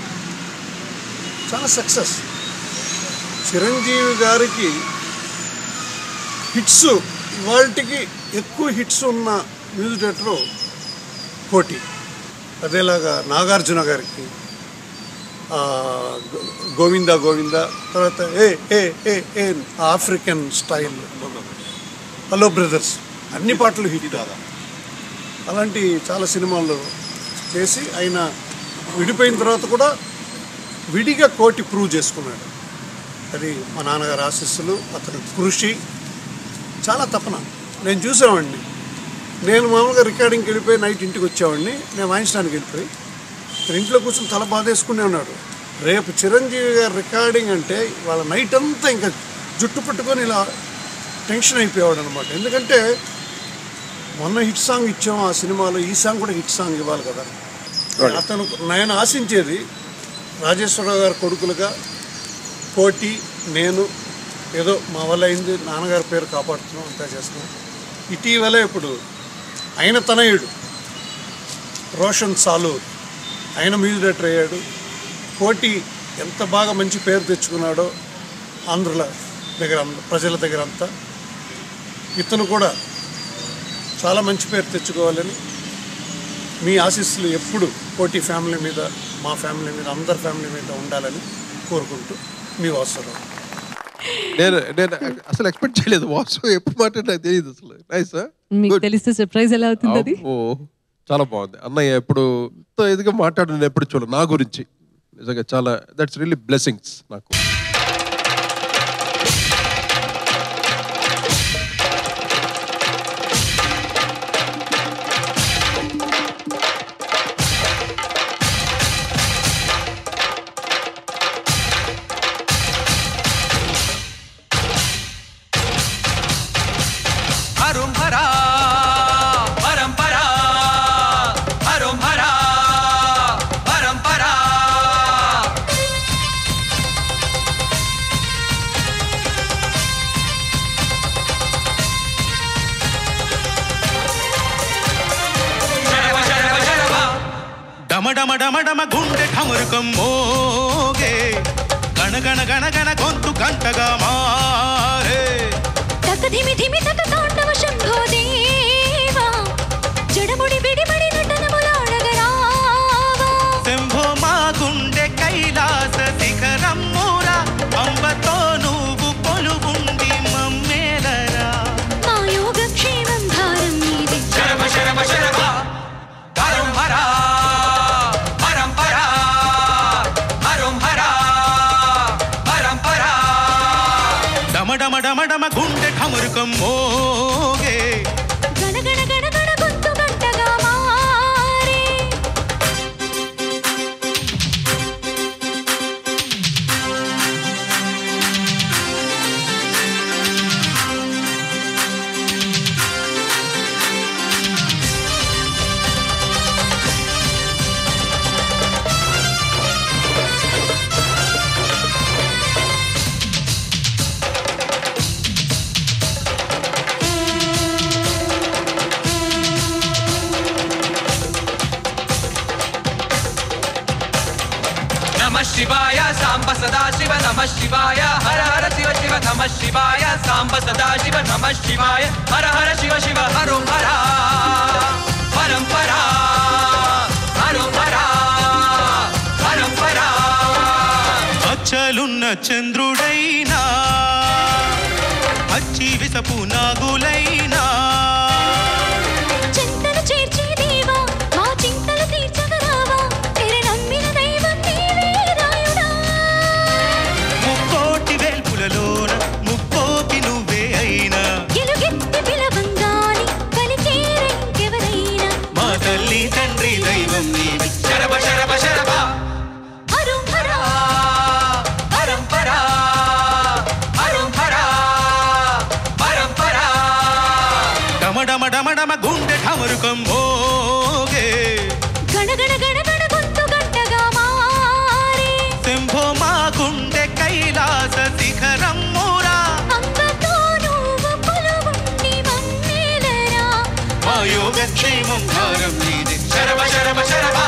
చాలా సక్సెస్ చిరంజీవి గారికి హిట్స్ ఇవాళకి ఎక్కువ హిట్స్ ఉన్న మ్యూజిక్ డైరెక్టర్ కోటి అదేలాగా నాగార్జున గారికి ఆ, గో- గోవింద గోవింద తర్వాత ఏ ఏ ఏ ఏ ఆఫ్రికన్ స్టైల్ హలో బ్రదర్స్ అన్ని పాటలు హిట్ కాదా అలాంటి చాలా సినిమాలు చేసి ఆయన విడిపోయిన తర్వాత కూడా విడిగా కోటి ప్రూవ్ చేసుకున్నాడు అది మా నాన్నగారి ఆశీస్సులు అతని కృషి చాలా తపన నేను చూసేవాడిని నేను మామూలుగా రికార్డింగ్కి వెళ్ళిపోయి నైట్ ఇంటికి వచ్చేవాడిని నేను వాయించడానికి వెళ్ళిపోయి ఇతను ఇంట్లో కూర్చొని తల బాధేసుకునే ఉన్నాడు రేపు చిరంజీవి గారి రికార్డింగ్ అంటే వాళ్ళ నైట్ అంతా ఇంకా జుట్టు పట్టుకొని ఇలా టెన్షన్ అయిపోయాడు అనమాట ఎందుకంటే మొన్న హిట్ సాంగ్ ఇచ్చాం ఆ సినిమాలో ఈ సాంగ్ కూడా హిట్ సాంగ్ ఇవ్వాలి కదా అతను నేను ఆశించేది రాజేశ్వరరావు గారి కొడుకులుగా కోటి నేను ఏదో మా వల్ల అయింది నాన్నగారి పేరు కాపాడుతున్నాం అంతా చేస్తున్నాం ఇటీవల ఇప్పుడు ఆయన తనయుడు రోషన్ సాలూర్ ఆయన మ్యూజిక్ డైరెక్టర్ అయ్యాడు కోటి ఎంత బాగా మంచి పేరు తెచ్చుకున్నాడో ఆంధ్రుల దగ్గర అంద- ప్రజల దగ్గర అంతా ఇతను కూడా చాలా మంచి పేరు తెచ్చుకోవాలని మీ ఆశీస్సులు ఎప్పుడు కోటి ఫ్యామిలీ మీద మా ఫ్యామిలీ మీద అందరి ఫ్యామిలీ మీద ఉండాలని కోరుకుంటూ మీ వాసరావు నేను నేను అసలు ఎక్స్పెక్ట్ చేయలేదు వాసు ఎప్పుడు మాట్లాడి నాకు తెలియదు అసలు నైస్ మీకు తెలిస్తే సర్ప్రైజ్ ఎలా అవుతుంది అది అబ్బో, చాలా బాగుంది అన్నయ్య ఎప్పుడు ఇంత ఇదిగా మాట్లాడు నేను ఎప్పుడు చూడలేదు నా గురించి నిజంగా చాలా దట్స్ రియల్లీ బ్లెస్సింగ్స్ నాకు హరుం హరా పరంపరా హరుం హరా పరంపరా శరవ శరవ శరవ డమ డమ డమ డమ గుండె ఠమరుకం మోగే గణ గణగణ గణగణ గొంతు గంటగా మారే తక ధిమి ధిమి తక తాండవ శంభో దేవా జడముడి విడిబడి నటనములాడగరావా శంభో మా గుండె కైలాస శిఖరమ్మురా అంబతో నువ్వు కొలువుండి మమ్మేలరా మా యోగక్షేమం భారం నీదే శరభ శరభ శరభ హరం హరా హరం పరా హరం హరా హరం పరా డమ డమ డమ డమ గుండె ఠమరుకం మోగే గణగణ గణగణ గొంతు గంటగా మారే నమ శివాయ సాంబ సదా శివ నమ శివాయ హర హర శివ శివ నమ శివాయ సాంబ సదా శివ నమ శివాయ హర హర శివ శివ హరో హర హరం పరా హరో హర హరం పరా అచ్చలున్న చంద్రుడైనా అచ్చి విసపు నాగులైనా చింతలు చేర్చే దేవా మా చింతలు తీర్చగరావా తెర నమ్మిన దైవం నీవే రాయుడా ముక్కోటి వేల్పులలోన ముక్కోకి నువ్వే అయినా ఎలుగెత్తి పిలవంగాని పలికేరెంకెవరైనా మా తల్లి తండ్రి దైవం నీవి శరభ శరభ శరభ హరం హరా హరం పరా హరం హరా హరం పరా డమ డమ డమ డమ గుండె ఠమరుకం మోగే గణగణ గణగణ గొంతు గంటగా మారే శంభో మా గుండె కైలాస శిఖరం మూరా అంబతో నువ్వు కొలువుండి మమ్మేలరా మా యోగక్షేమం భారం నీదే శరభ శరభ శరభ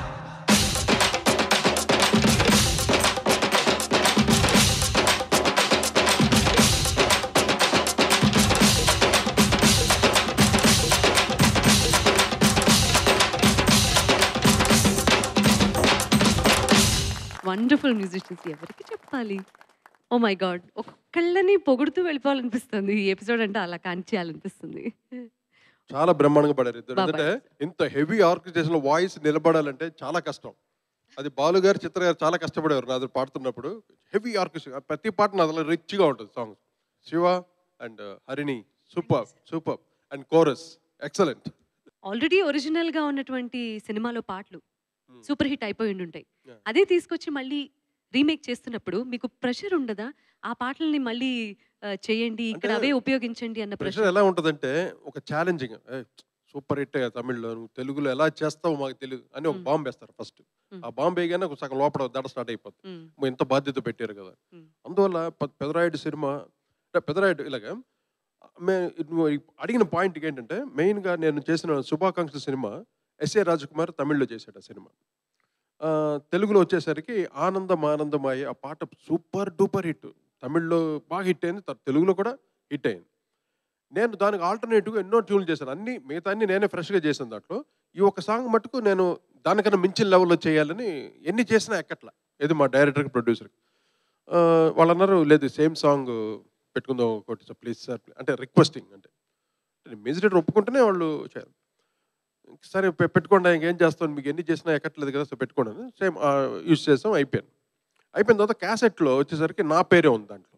వండర్ఫుల్ మ్యూజిషియన్స్ ఎవరికి చెప్పాలి ఓ మై గాడ్ ఒక్కళ్ళని పొగుడుతూ వెళ్ళిపోవాలనిపిస్తుంది ఈ ఎపిసోడ్ అంటే అలా కానిచేయాలనిపిస్తుంది చాలా బ్రహ్మాండంగా పడారు ఇద్దరు బాగా ఎందుకంటే ఇంత హెవీ ఆర్కెస్ట్రేషన్ లో వాయిస్ నిలబడాలంటే చాలా కష్టం అది బాలు గారు చిత్ర గారు చాలా కష్టపడేవారు నాది పాడుతున్నప్పుడు హెవీ ఆర్కెస్ట్రా ప్రతి పాట నాది రిచ్ గా ఉంటుంది song Shiva and Harini super super and chorus excellent already original గా ఉన్నటువంటి సినిమాలో పాటలు Hmm. సూపర్ హిట్ అయిపోయి ఉండుంటాయి Yeah. అదే తీసుకొచ్చి మళ్ళీ రీమేక్ చేస్తున్నప్పుడు మీకు ప్రెషర్ ఉండదా ఆ పాటల్ని మళ్ళీ ఆ, చేయండి ఇక్కడ అంటే అవే ఉపయోగించండి అన్న ప్రెషర్ ప్రెషర్ ఎలా ఉంటుందంటే ఒక ఛాలెంజింగ్ సూపర్ హిట్ తమిళ్లో నువ్వు తెలుగులో ఎలా చేస్తావు మాకు తెలియదు అని ఒక Hmm. బాంబు వేస్తారు ఫస్ట్ Hmm. ఆ బాంబు వేయగానే ఒక సగం లోపల దడ స్టార్ట్ అయిపోతుంది ఓ ఇంత బాధ్యత పెట్టారు కదా Hmm. అందువల్ల పె- పెదరాయుడు సినిమా అంటే పెదరాయుడు ఇలాగా మే నువ్వు ఈ అడిగిన పాయింట్ ఏంటంటే మెయిన్గా నేను చేసిన శుభాకాంక్షల సినిమా ఎస్ఏ రాజకుమార్ తమిళ్లో చేశాడు ఆ సినిమా ఆ, తెలుగులో వచ్చేసరికి ఆనందం ఆనందమాయి ఆ పాట సూపర్ డూపర్ హిట్ తమిళ్లో బాగా హిట్ అయింది త- తెలుగులో కూడా హిట్ అయింది నేను దానికి ఆల్టర్నేటివ్గా ఎన్నో ట్యూన్లు చేశాను అన్ని మిగతా అన్ని నేనే ఫ్రెష్గా చేశాను దాంట్లో ఈ ఒక సాంగ్ మటుకు నేను దానికన్నా మించిన లెవెల్లో చేయాలని ఎన్ని చేసినా ఎక్కట్లా ఇది మా డైరెక్టర్కి ప్రొడ్యూసర్కి వాళ్ళు అన్నారు లేదు సేమ్ సాంగ్ పెట్టుకుందాం ఒకటి ప్లీజ్ సార్ అంటే రిక్వెస్టింగ్ అంటే మ్యూజిక్ డైరెక్టర్ ఒప్పుకుంటేనే వాళ్ళు చేయాలి సరే పె- పెట్టుకోండి ఇంకేం చేస్తాను మీకు ఎన్ని చేసినా ఎక్కట్లేదు కదా సో పెట్టుకోండి సేమ్ యూజ్ చేసాం అయిపోయాను అయిపోయిన తర్వాత క్యాసెట్లో వచ్చేసరికి నా పేరే ఉంది దాంట్లో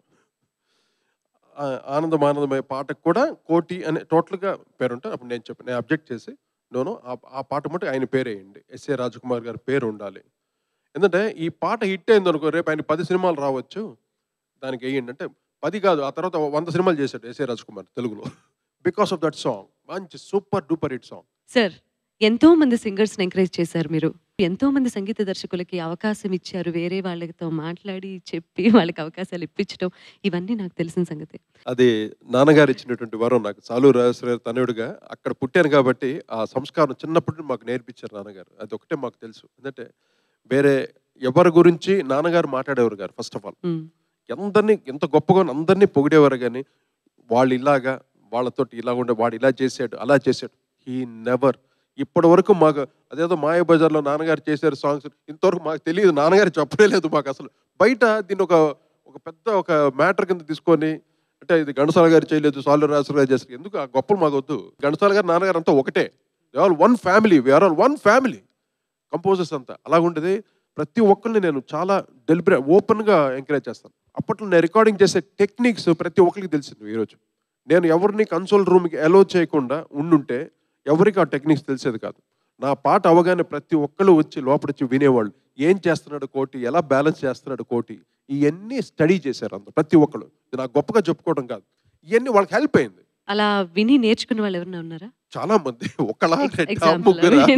ఆ, ఆనందం ఆనందమయ పాటకు కూడా కోటి అనే టోటల్గా పేరు ఉంటుంది అప్పుడు నేను చెప్పాను నేను అబ్జెక్ట్ చేసి నోను ఆ పాట మటు ఆయన పేరు వేయండి ఎస్ఏ రాజకుమార్ గారి పేరు ఉండాలి ఎందుకంటే ఈ పాట హిట్ అయింది అనుకో రేపు ఆయన పది సినిమాలు రావచ్చు దానికి వేయండి అంటే పది కాదు ఆ తర్వాత వంద సినిమాలు చేశాడు ఎస్ఏ రాజకుమార్ తెలుగులో బికాస్ ఆఫ్ దట్ సాంగ్ మంచి super duper hit song sir ఎంతో మంది సింగర్స్ని ఎంకరేజ్ చేశారు మీరు ఎంతో మంది సంగీత దర్శకులకి అవకాశం ఇచ్చారు వేరే వాళ్ళతో మాట్లాడి చెప్పి వాళ్ళకి అవకాశాలు ఇప్పించడం ఇవన్నీ నాకు తెలిసిన సంగతి అది నాన్నగారు ఇచ్చినటువంటి వరం నాకు సాలు రాజేశ్వర తనయుడుగా అక్కడ పుట్టాను కాబట్టి ఆ సంస్కారం చిన్నప్పుడు మాకు నేర్పించారు నాన్నగారు అది ఒకటే మాకు తెలుసు ఎందుకంటే వేరే ఎవరి గురించి నాన్నగారు మాట్లాడేవారు గారు ఫస్ట్ ఆఫ్ ఆల్ ఉమ్, అందరినీ ఎంత గొప్పగా ఉన్న అందరినీ పొగిడేవారు కానీ వాళ్ళు ఇలాగా వాళ్ళతోటి ఇలా ఉండే వాడు ఇలా చేశాడు అలా చేశాడు ఈ నెవర్ ఇప్పటి వరకు మాకు అదేదో మాయ బజార్లో నాన్నగారు చేశారు సాంగ్స్ ఇంతవరకు మాకు తెలియదు నాన్నగారు చెప్పడే లేదు మాకు అసలు బయట దీన్ని ఒక ఒక పెద్ద ఒక మ్యాటర్ కింద తీసుకొని అంటే ఇది ఘంటసాల గారు చేయలేదు సాలు రాసు గారు చేస్తారు ఎందుకు ఆ గొప్పలు మాకు వద్దు ఘంటసాల గారు నాన్నగారు అంతా ఒకటే all one family we're all one family composers అంతా అలా ఉండేది ప్రతి ఒక్కరిని నేను చాలా డెలిబరే ఓపెన్గా ఎంకరేజ్ చేస్తాను అప్పట్లో నేను రికార్డింగ్ చేసే టెక్నిక్స్ ప్రతి ఒక్కరికి తెలిసింది ఈరోజు నేను ఎవరిని కన్సోల్ రూమ్కి అలో చేయకుండా ఉండుంటే ఎవరికి ఆ టెక్నిక్స్ తెలిసేది కాదు నా పాట అవగానే ప్రతి ఒక్కళ్ళు వచ్చి లోపలిచ్చి వినేవాళ్ళు ఏం చేస్తున్నాడు కోటి ఎలా బ్యాలెన్స్ చేస్తున్నాడు కోటి ఇవన్నీ స్టడీ చేశారు అంత ప్రతి ఒక్కళ్ళు ఇది నాకు గొప్పగా చెప్పుకోవడం కాదు ఇవన్నీ వాళ్ళకి హెల్ప్ అయింది అలా విని నేర్చుకున్న వాళ్ళు ఎవరైనా ఉన్నారా చాలా మంది ఒకలా Ex- example.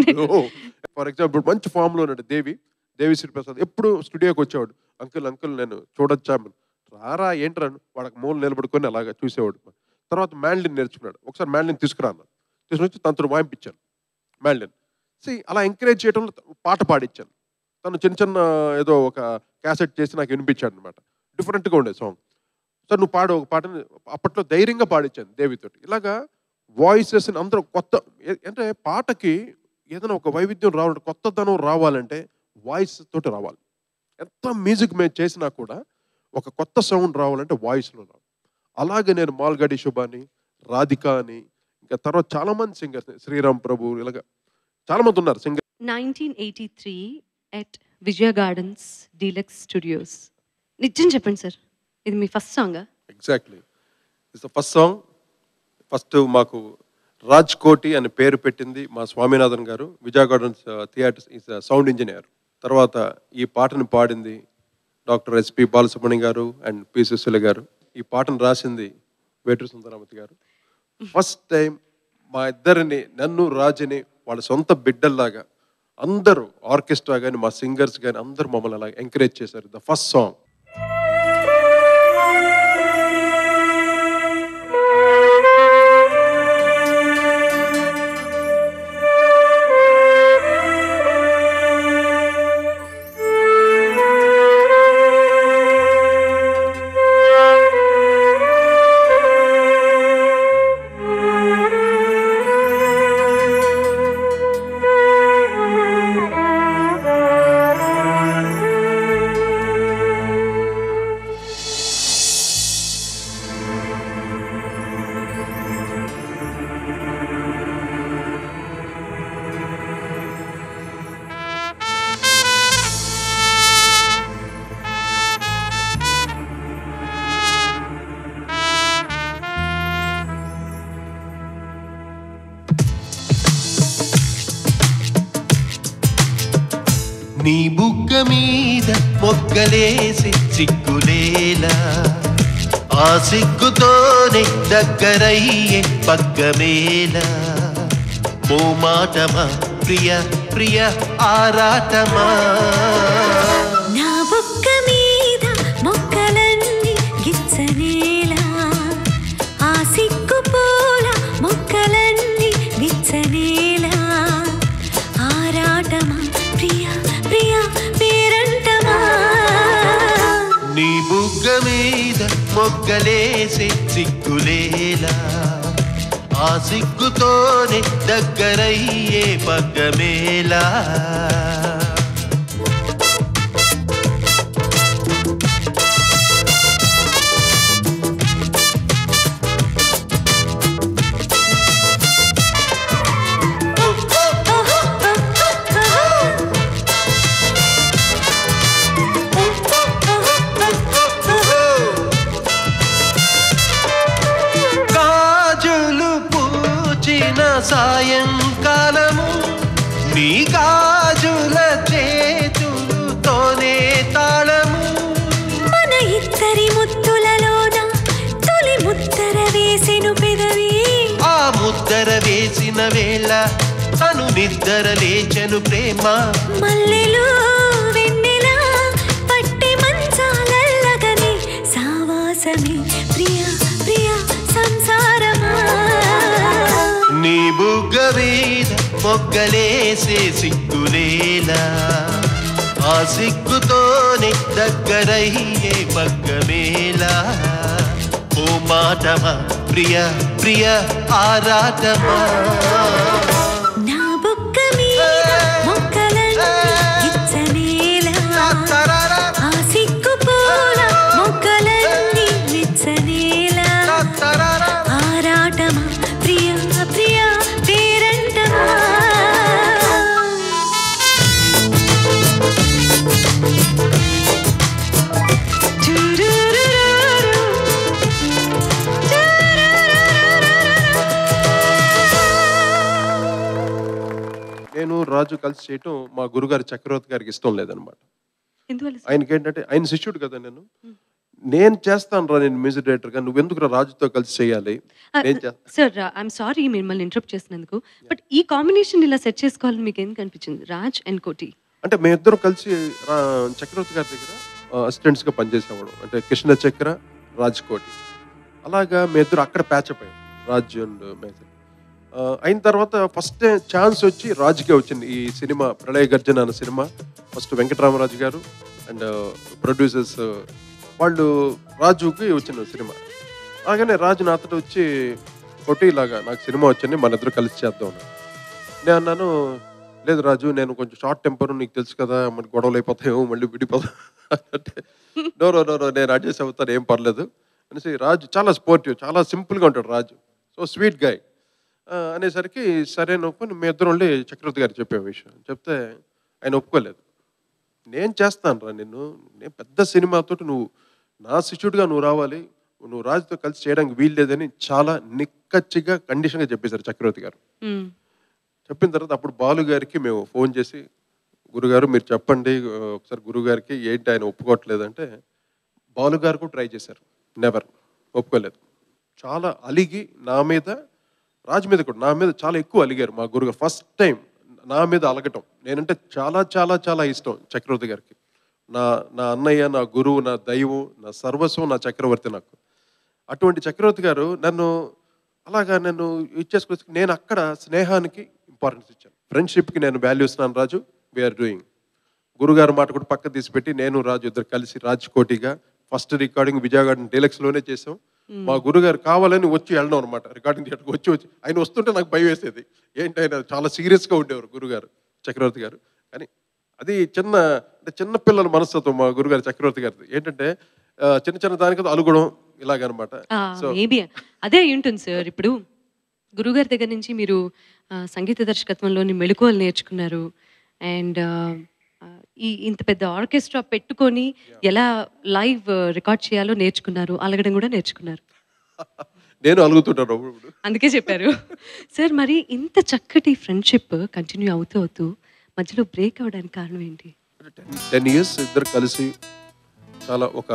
ఫర్ ఎగ్జాంపుల్ మంచి ఫామ్ లో ఉన్నాడు దేవి దేవి శ్రీప్రసాద్ ఎప్పుడు స్టూడియోకి వచ్చేవాడు అంకుల్ అంకుల్ నేను చూడొచ్చా అని. రారా ఏంట్రా అని వాడికి మూల నిలబడుకొని అలాగా చూసేవాడు తర్వాత మ్యాండ్లిన్ నేర్చుకున్నాడు ఒకసారి మ్యాండ్లిన్ తీసుకురా అన్నాడు తీసుకుని వచ్చి తనతో వాయింపించాను మ్యాండ్లిన్ సి అలా ఎంకరేజ్ చేయడంలో పాట పాడించాను తను చిన్న చిన్న ఏదో ఒక క్యాసెట్ చేసి నాకు వినిపించాడు అనమాట డిఫరెంట్గా ఉండే సాంగ్ సార్ నువ్వు పాడు ఒక పాటని అప్పట్లో ధైర్యంగా పాడించాను దేవితోటి ఇలాగా వాయిసెస్ అందరూ కొత్త ఏ- అంటే పాటకి ఏదైనా ఒక వైవిధ్యం రావాలంటే కొత్తదనం రావాలంటే వాయిస్ తోటి రావాలి ఎంత మ్యూజిక్ మేము చేసినా కూడా ఒక కొత్త సౌండ్ రావాలంటే వాయిస్లో రావాలి అలాగే నేను మాల్గడి శుభాని రాధిక అని ఇంకా తర్వాత చాలా మంది సింగర్స్ శ్రీరామ్ ప్రభు ఇలాగ చాలా మంది ఉన్నారు singer nineteen eighty three at Vijaya gardens deluxe studios నిజం చెప్పండి సార్ ఇది మీ ఫస్ట్ సాంగా exactly it's the first song first మాకు రాజ్ కోటి అని పేరు పెట్టింది మా Swaminathan garu Vijaya gardens theatres is sound engineer తర్వాత ఈ పాటను పాడింది డాక్టర్ ఎస్పి బాలసుబ్రహ్మణ్యం గారు అండ్ పి సుశీల గారు ఈ పాటను రాసింది వేటూరు సుందరామతి గారు ఫస్ట్ టైం మా ఇద్దరిని నన్ను రాజుని వాళ్ళ సొంత బిడ్డల్లాగా అందరూ ఆర్కెస్ట్రా కానీ మా సింగర్స్ కానీ అందరూ మమ్మల్ని అలా ఎంకరేజ్ చేశారు ద ఫస్ట్ సాంగ్ నీ బుగ్గ మీద మొగ్గలేసి సిగ్గులేలా ఆ సిగ్గుతోనే దగ్గరయ్యే పగ్గమేలా మోమాటమా ప్రియ ప్రియ ఆరాటమా నా బుక్క మీద మొక్కలన్నీ గిచ్చనేలా ఆ సిగ్గు పూల మొక్కలన్నీ విచ్చనేలా ఆరాటమా ప్రియ ప్రియ పేరంటమా నీ బుగ్గ మీద మొగ్గలేసే సిగ్గులేలా ఆ సిగ్గుతోనే దగ్గరయ్యే పగ్గమేలా గాజులు పూచిన సాయంకాలము నీ గాజుల చేతులతోనే తాళము మన ఇద్దరి ముద్దులలోన తొలి ముద్దర వేసెను పెదవి ఆ ముద్దర వేసిన వేళ తను నిద్ర లేచెను ప్రేమ మల్లెలు వెన్నెల పట్టి మంచాలల్లగని సావాసమే ప్రియ ప్రియ సంసారమా నీ బుగ్గ మీద మొగ్గలేసే సిగ్గులేలా ఆ ఆ సిగ్గుతోనే దగ్గరయ్యే పగ్గమేలా ఓ మాటమా ప్రియ ప్రియ ఆరాటమా నా బుక్క మీద మొక్కలన్నీ గిచ్చనేలా ఆ సిగ్గు పూల మొక్కలన్నీ విచ్చనేలా ఆరాటమా ప్రియ ప్రియ పేరంటమా నేను రాజు కలిసి చేయటం మా గురుగారి చక్రవర్తి గారికి ఇష్టం లేదనమాట ఎందువల్ల సార్? ఆయనకి ఏంటంటే ఆయన శిష్యుడు కదా నేను నేను చేస్తాను రా నేను మ్యూజిక్ డైరెక్టర్గా నువ్వెందుకు రా రాజుతో కలిసి చేయాలి ఆ, నేను చేస్తాను సార్ ఐఎమ్ సారీ మిమ్మల్ని ఇంటరప్ట్ చేసినందుకు బట్ ఈ కాంబినేషన్ ఇలా సెట్ చేసుకోవాలని మీకు ఎందుకు అనిపించింది రాజ్ అండ్ కోటి అంటే మేమిద్దరం కలిసి రా- చక్రవర్తి గారి దగ్గర అసిస్టెంట్స్గా పనిచేసేవాడు అంటే కృష్ణ చక్ర రాజ్ కోటి అలాగా మేమిద్దరు అక్కడ ప్యాచప్ అయ్యాం రాజ్ అండ్ మేజర్ ఆ, అయిన తర్వాత ఫస్ట్ ఛాన్స్ వచ్చి రాజ్కే వచ్చింది ఈ సినిమా ప్రళయ గర్జన అనే సినిమా ఫస్ట్ వెంకటరామరాజు గారు అండ్ ప్రొడ్యూసర్స్ వాళ్ళు రాజుకి వచ్చిన సినిమా అలాగనే రాజు నాతో వచ్చి కొట్టి ఇలాగా నాకు సినిమా వచ్చింది మన ఇద్దరు కలిసి చేద్దాం అన్నాడు. నేను అన్నాను లేదు రాజు నేను కొంచెం షార్ట్ టెంపర్ నీకు తెలుసు కదా మన గొడవలు అయిపోతాయేమో మళ్ళీ విడిపోతాం అంటే నో నో నో నో నేను అడ్జస్ట్ అవుతాను ఏం పర్లేదు అనేసి రాజు చాలా స్పోర్టివ్ చాలా సింపుల్గా ఉంటాడు రాజు సో స్వీట్ గాయ్ అనేసరికి సరే ఒప్పుకొని మీ ఇద్దరం ఉండి చక్రవర్తి గారు చెప్పే విషయం చెప్తే ఆయన ఒప్పుకోలేదు నేను చేస్తాను రా నిన్ను నేను పెద్ద సినిమాతో నువ్వు నా శిష్యుడిగా నువ్వు రావాలి నువ్వు రాజుతో కలిసి చేయడానికి వీలు లేదని చాలా నిక్కచ్చిగా కండిషన్గా చెప్పేశారు చక్రవర్తి గారు మ్మ్. చెప్పిన తర్వాత అప్పుడు బాలు గారికి మేము ఫోన్ చేసి గురుగారు మీరు చెప్పండి ఆ, ఒకసారి గురుగారికి ఏంటి ఆయన ఒప్పుకోవట్లేదంటే బాలు గారు కూడా ట్రై చేశారు నెవర్ ఒప్పుకోలేదు చాలా అలిగి నా మీద రాజు మీద కూడా నా మీద చాలా ఎక్కువ అలిగారు మా గురుగారు ఫస్ట్ టైం నా మీద అలగటం నేనంటే చాలా చాలా చాలా ఇష్టం చక్రవర్తి గారికి నా నా అన్నయ్య నా గురువు నా దైవం నా సర్వస్వం నా చక్రవర్తి నాకు అటువంటి చక్రవర్తి గారు నన్ను అలాగా నన్ను ఇచ్చేసుకొచ్చి నేను అక్కడ స్నేహానికి ఇంపార్టెన్స్ ఇచ్చాను ఫ్రెండ్షిప్కి నేను వాల్యూ ఇస్తున్నాను రాజు వీఆర్ డూయింగ్ గురుగారు మాట కూడా పక్క తీసిపెట్టి నేను రాజు ఇద్దరు కలిసి రాజ్ కోటిగా ఫస్ట్ రికార్డింగ్ విజయగార్డెన్ డీలక్స్లోనే చేసాం మా గురుగారు కావాలని వచ్చి వెళ్ళడం అనమాట రికార్డింగ్ థియేటర్కి వచ్చి వచ్చి ఆయన వస్తుంటే నాకు భయం వేసేది ఏంటి ఆయన చాలా సీరియస్గా ఉండేవారు గురుగారు చక్రవర్తి గారు కానీ అది చిన్న అంటే చిన్న పిల్లల మనస్తత్వం మా గురుగారు చక్రవర్తి గారిది ఏంటంటే ఆ, చిన్న చిన్న దానికి అలుగడం ఇలాగనమాట సో మేబీ అదే అయి ఉంటుంది సార్ ఇప్పుడు గురుగారి దగ్గర నుంచి మీరు ఆ, సంగీత దర్శకత్వంలోని మెళుకువలు నేర్చుకున్నారు అండ్ ఈ ఇంత పెద్ద ఆర్కెస్ట్రా పెట్టుకొని ఎలా లైవ్ రికార్డ్ చేయాలో నేర్చుకున్నారు అలగడం కూడా నేర్చుకున్నారు నేను అలుగుతుంటాను అప్పుడు అందుకే చెప్పారు సార్ మరి ఇంత చక్కటి ఫ్రెండ్షిప్ కంటిన్యూ అవుతూ అవుతూ మధ్యలో బ్రేక్ అవ్వడానికి కారణం ఏంటి టెన్ ఇయర్స్ ఇద్దరు కలిసి చాలా ఒక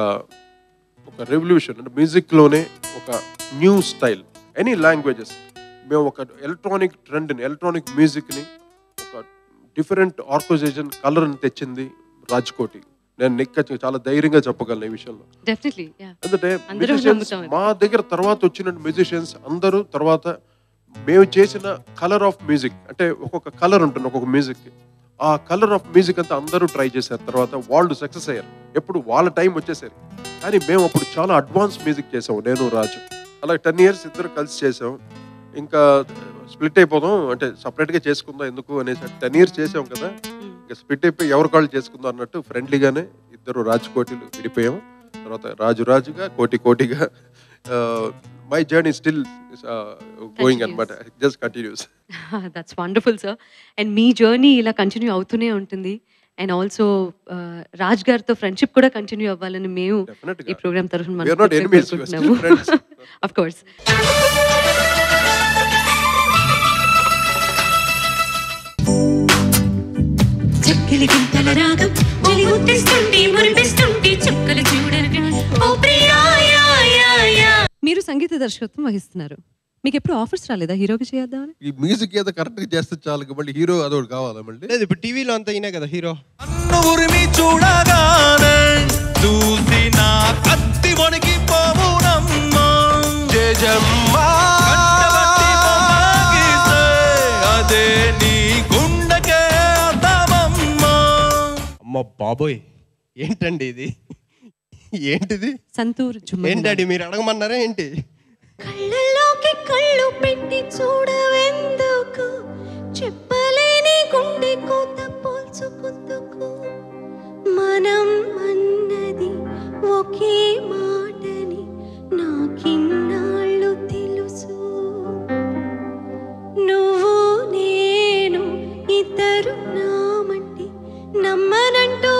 ఒక రెవల్యూషన్ అంటే మ్యూజిక్లోనే ఒక న్యూ స్టైల్ ఎనీ లాంగ్వేజెస్ మేము ఒక ఎలక్ట్రానిక్ ట్రెండ్ని ఎలక్ట్రానిక్ మ్యూజిక్ని ఒక డిఫరెంట్ ఆర్గనైజేషన్ కలర్ని తెచ్చింది రాజ్కోటి నేను నిక్క చాలా ధైర్యంగా చెప్పగలను ఈ విషయంలో డెఫినెట్లీ ఎందుకంటే అందరూ musicians నమ్ముతాం అది. మా దగ్గర తర్వాత వచ్చిన మ్యూజిషియన్స్ అందరూ తర్వాత మేము చేసిన కలర్ ఆఫ్ మ్యూజిక్ అంటే ఒక్కొక్క కలర్ ఉంటుంది ఒక్కొక్క మ్యూజిక్ ఆ కలర్ ఆఫ్ మ్యూజిక్ అంతా అందరూ ట్రై చేశారు తర్వాత వాళ్ళు సక్సెస్ అయ్యారు ఎప్పుడు వాళ్ళ టైం వచ్చేసరి కానీ మేము అప్పుడు చాలా అడ్వాన్స్ మ్యూజిక్ చేసాం నేను రాజు అలా టెన్ ఇయర్స్ ఇద్దరు కలిసి చేసాం ఇంకా స్ప్లిట్ అయిపోదాం అంటే సపరేట్గా చేసుకుందాం ఎందుకు అనేసి టెన్ ఇయర్స్ చేసాం కదా ఇంకా స్ప్లిట్ అయిపోయి ఎవరి కాళ్ళు చేసుకుందాం అన్నట్టు ఫ్రెండ్లీగానే ఇద్దరు రాజు కోటిలు విడిపోయాం తర్వాత రాజు రాజుగా కోటి కోటిగా మై జర్నీ స్టిల్ గోయింగ్ అనమాట just continues that's wonderful sir and మీ జర్నీ ఇలా కంటిన్యూ అవుతూనే ఉంటుంది అండ్ ఆల్సో రాజ్ గారితో ఫ్రెండ్షిప్ కూడా కంటిన్యూ అవ్వాలని మేము Definitely ఈ గా. ప్రోగ్రామ్ తరఫున We are not enemies, we are still friends. Of course చక్కెలి గింతల రాగం ఒలి ముట్టిస్తుంటే మురిపిస్తుంటే చుక్కలు చూడగా ఓ ప్రియా యా యా యా మీరు సంగీత దర్శకత్వం వహిస్తున్నారు మీకు ఎప్పుడు ఆఫర్స్ రాలేదా హీరోకి చేద్దామని ఈ మ్యూజిక్ ఏదో కరెక్ట్గా చేస్తే చాలు మళ్ళీ హీరో అదొకటి కావాలా మళ్ళీ లేదు ఇప్పుడు టీవీలో అంతా ఈయనే కదా హీరో నన్ను ఉరిమి చూడగానే చూసి నా కత్తి వణికి పోవునమ్మా జయజమ్మా కంటబట్టి బొమ్మ గీస్తే అదే నీ గుండెకే అర్థమమ్మా మా బాబోయ్ ఏంటండి ఇది ఏంటిది సంతూర్ జుమ్మ ఏంటండి మీరు అడగమన్నారా ఏంటి కళ్ళల్లోకి కళ్ళు పెట్టి చూడవెందుకు చెప్పలేని గుండె కోత పోల్చుకుందుకు మనం అన్నది ఒకే మాటని నాకిన్నాళ్ళు తెలుసు నువ్వు నేను ఇద్దరు నామంటే నమ్మనంటూ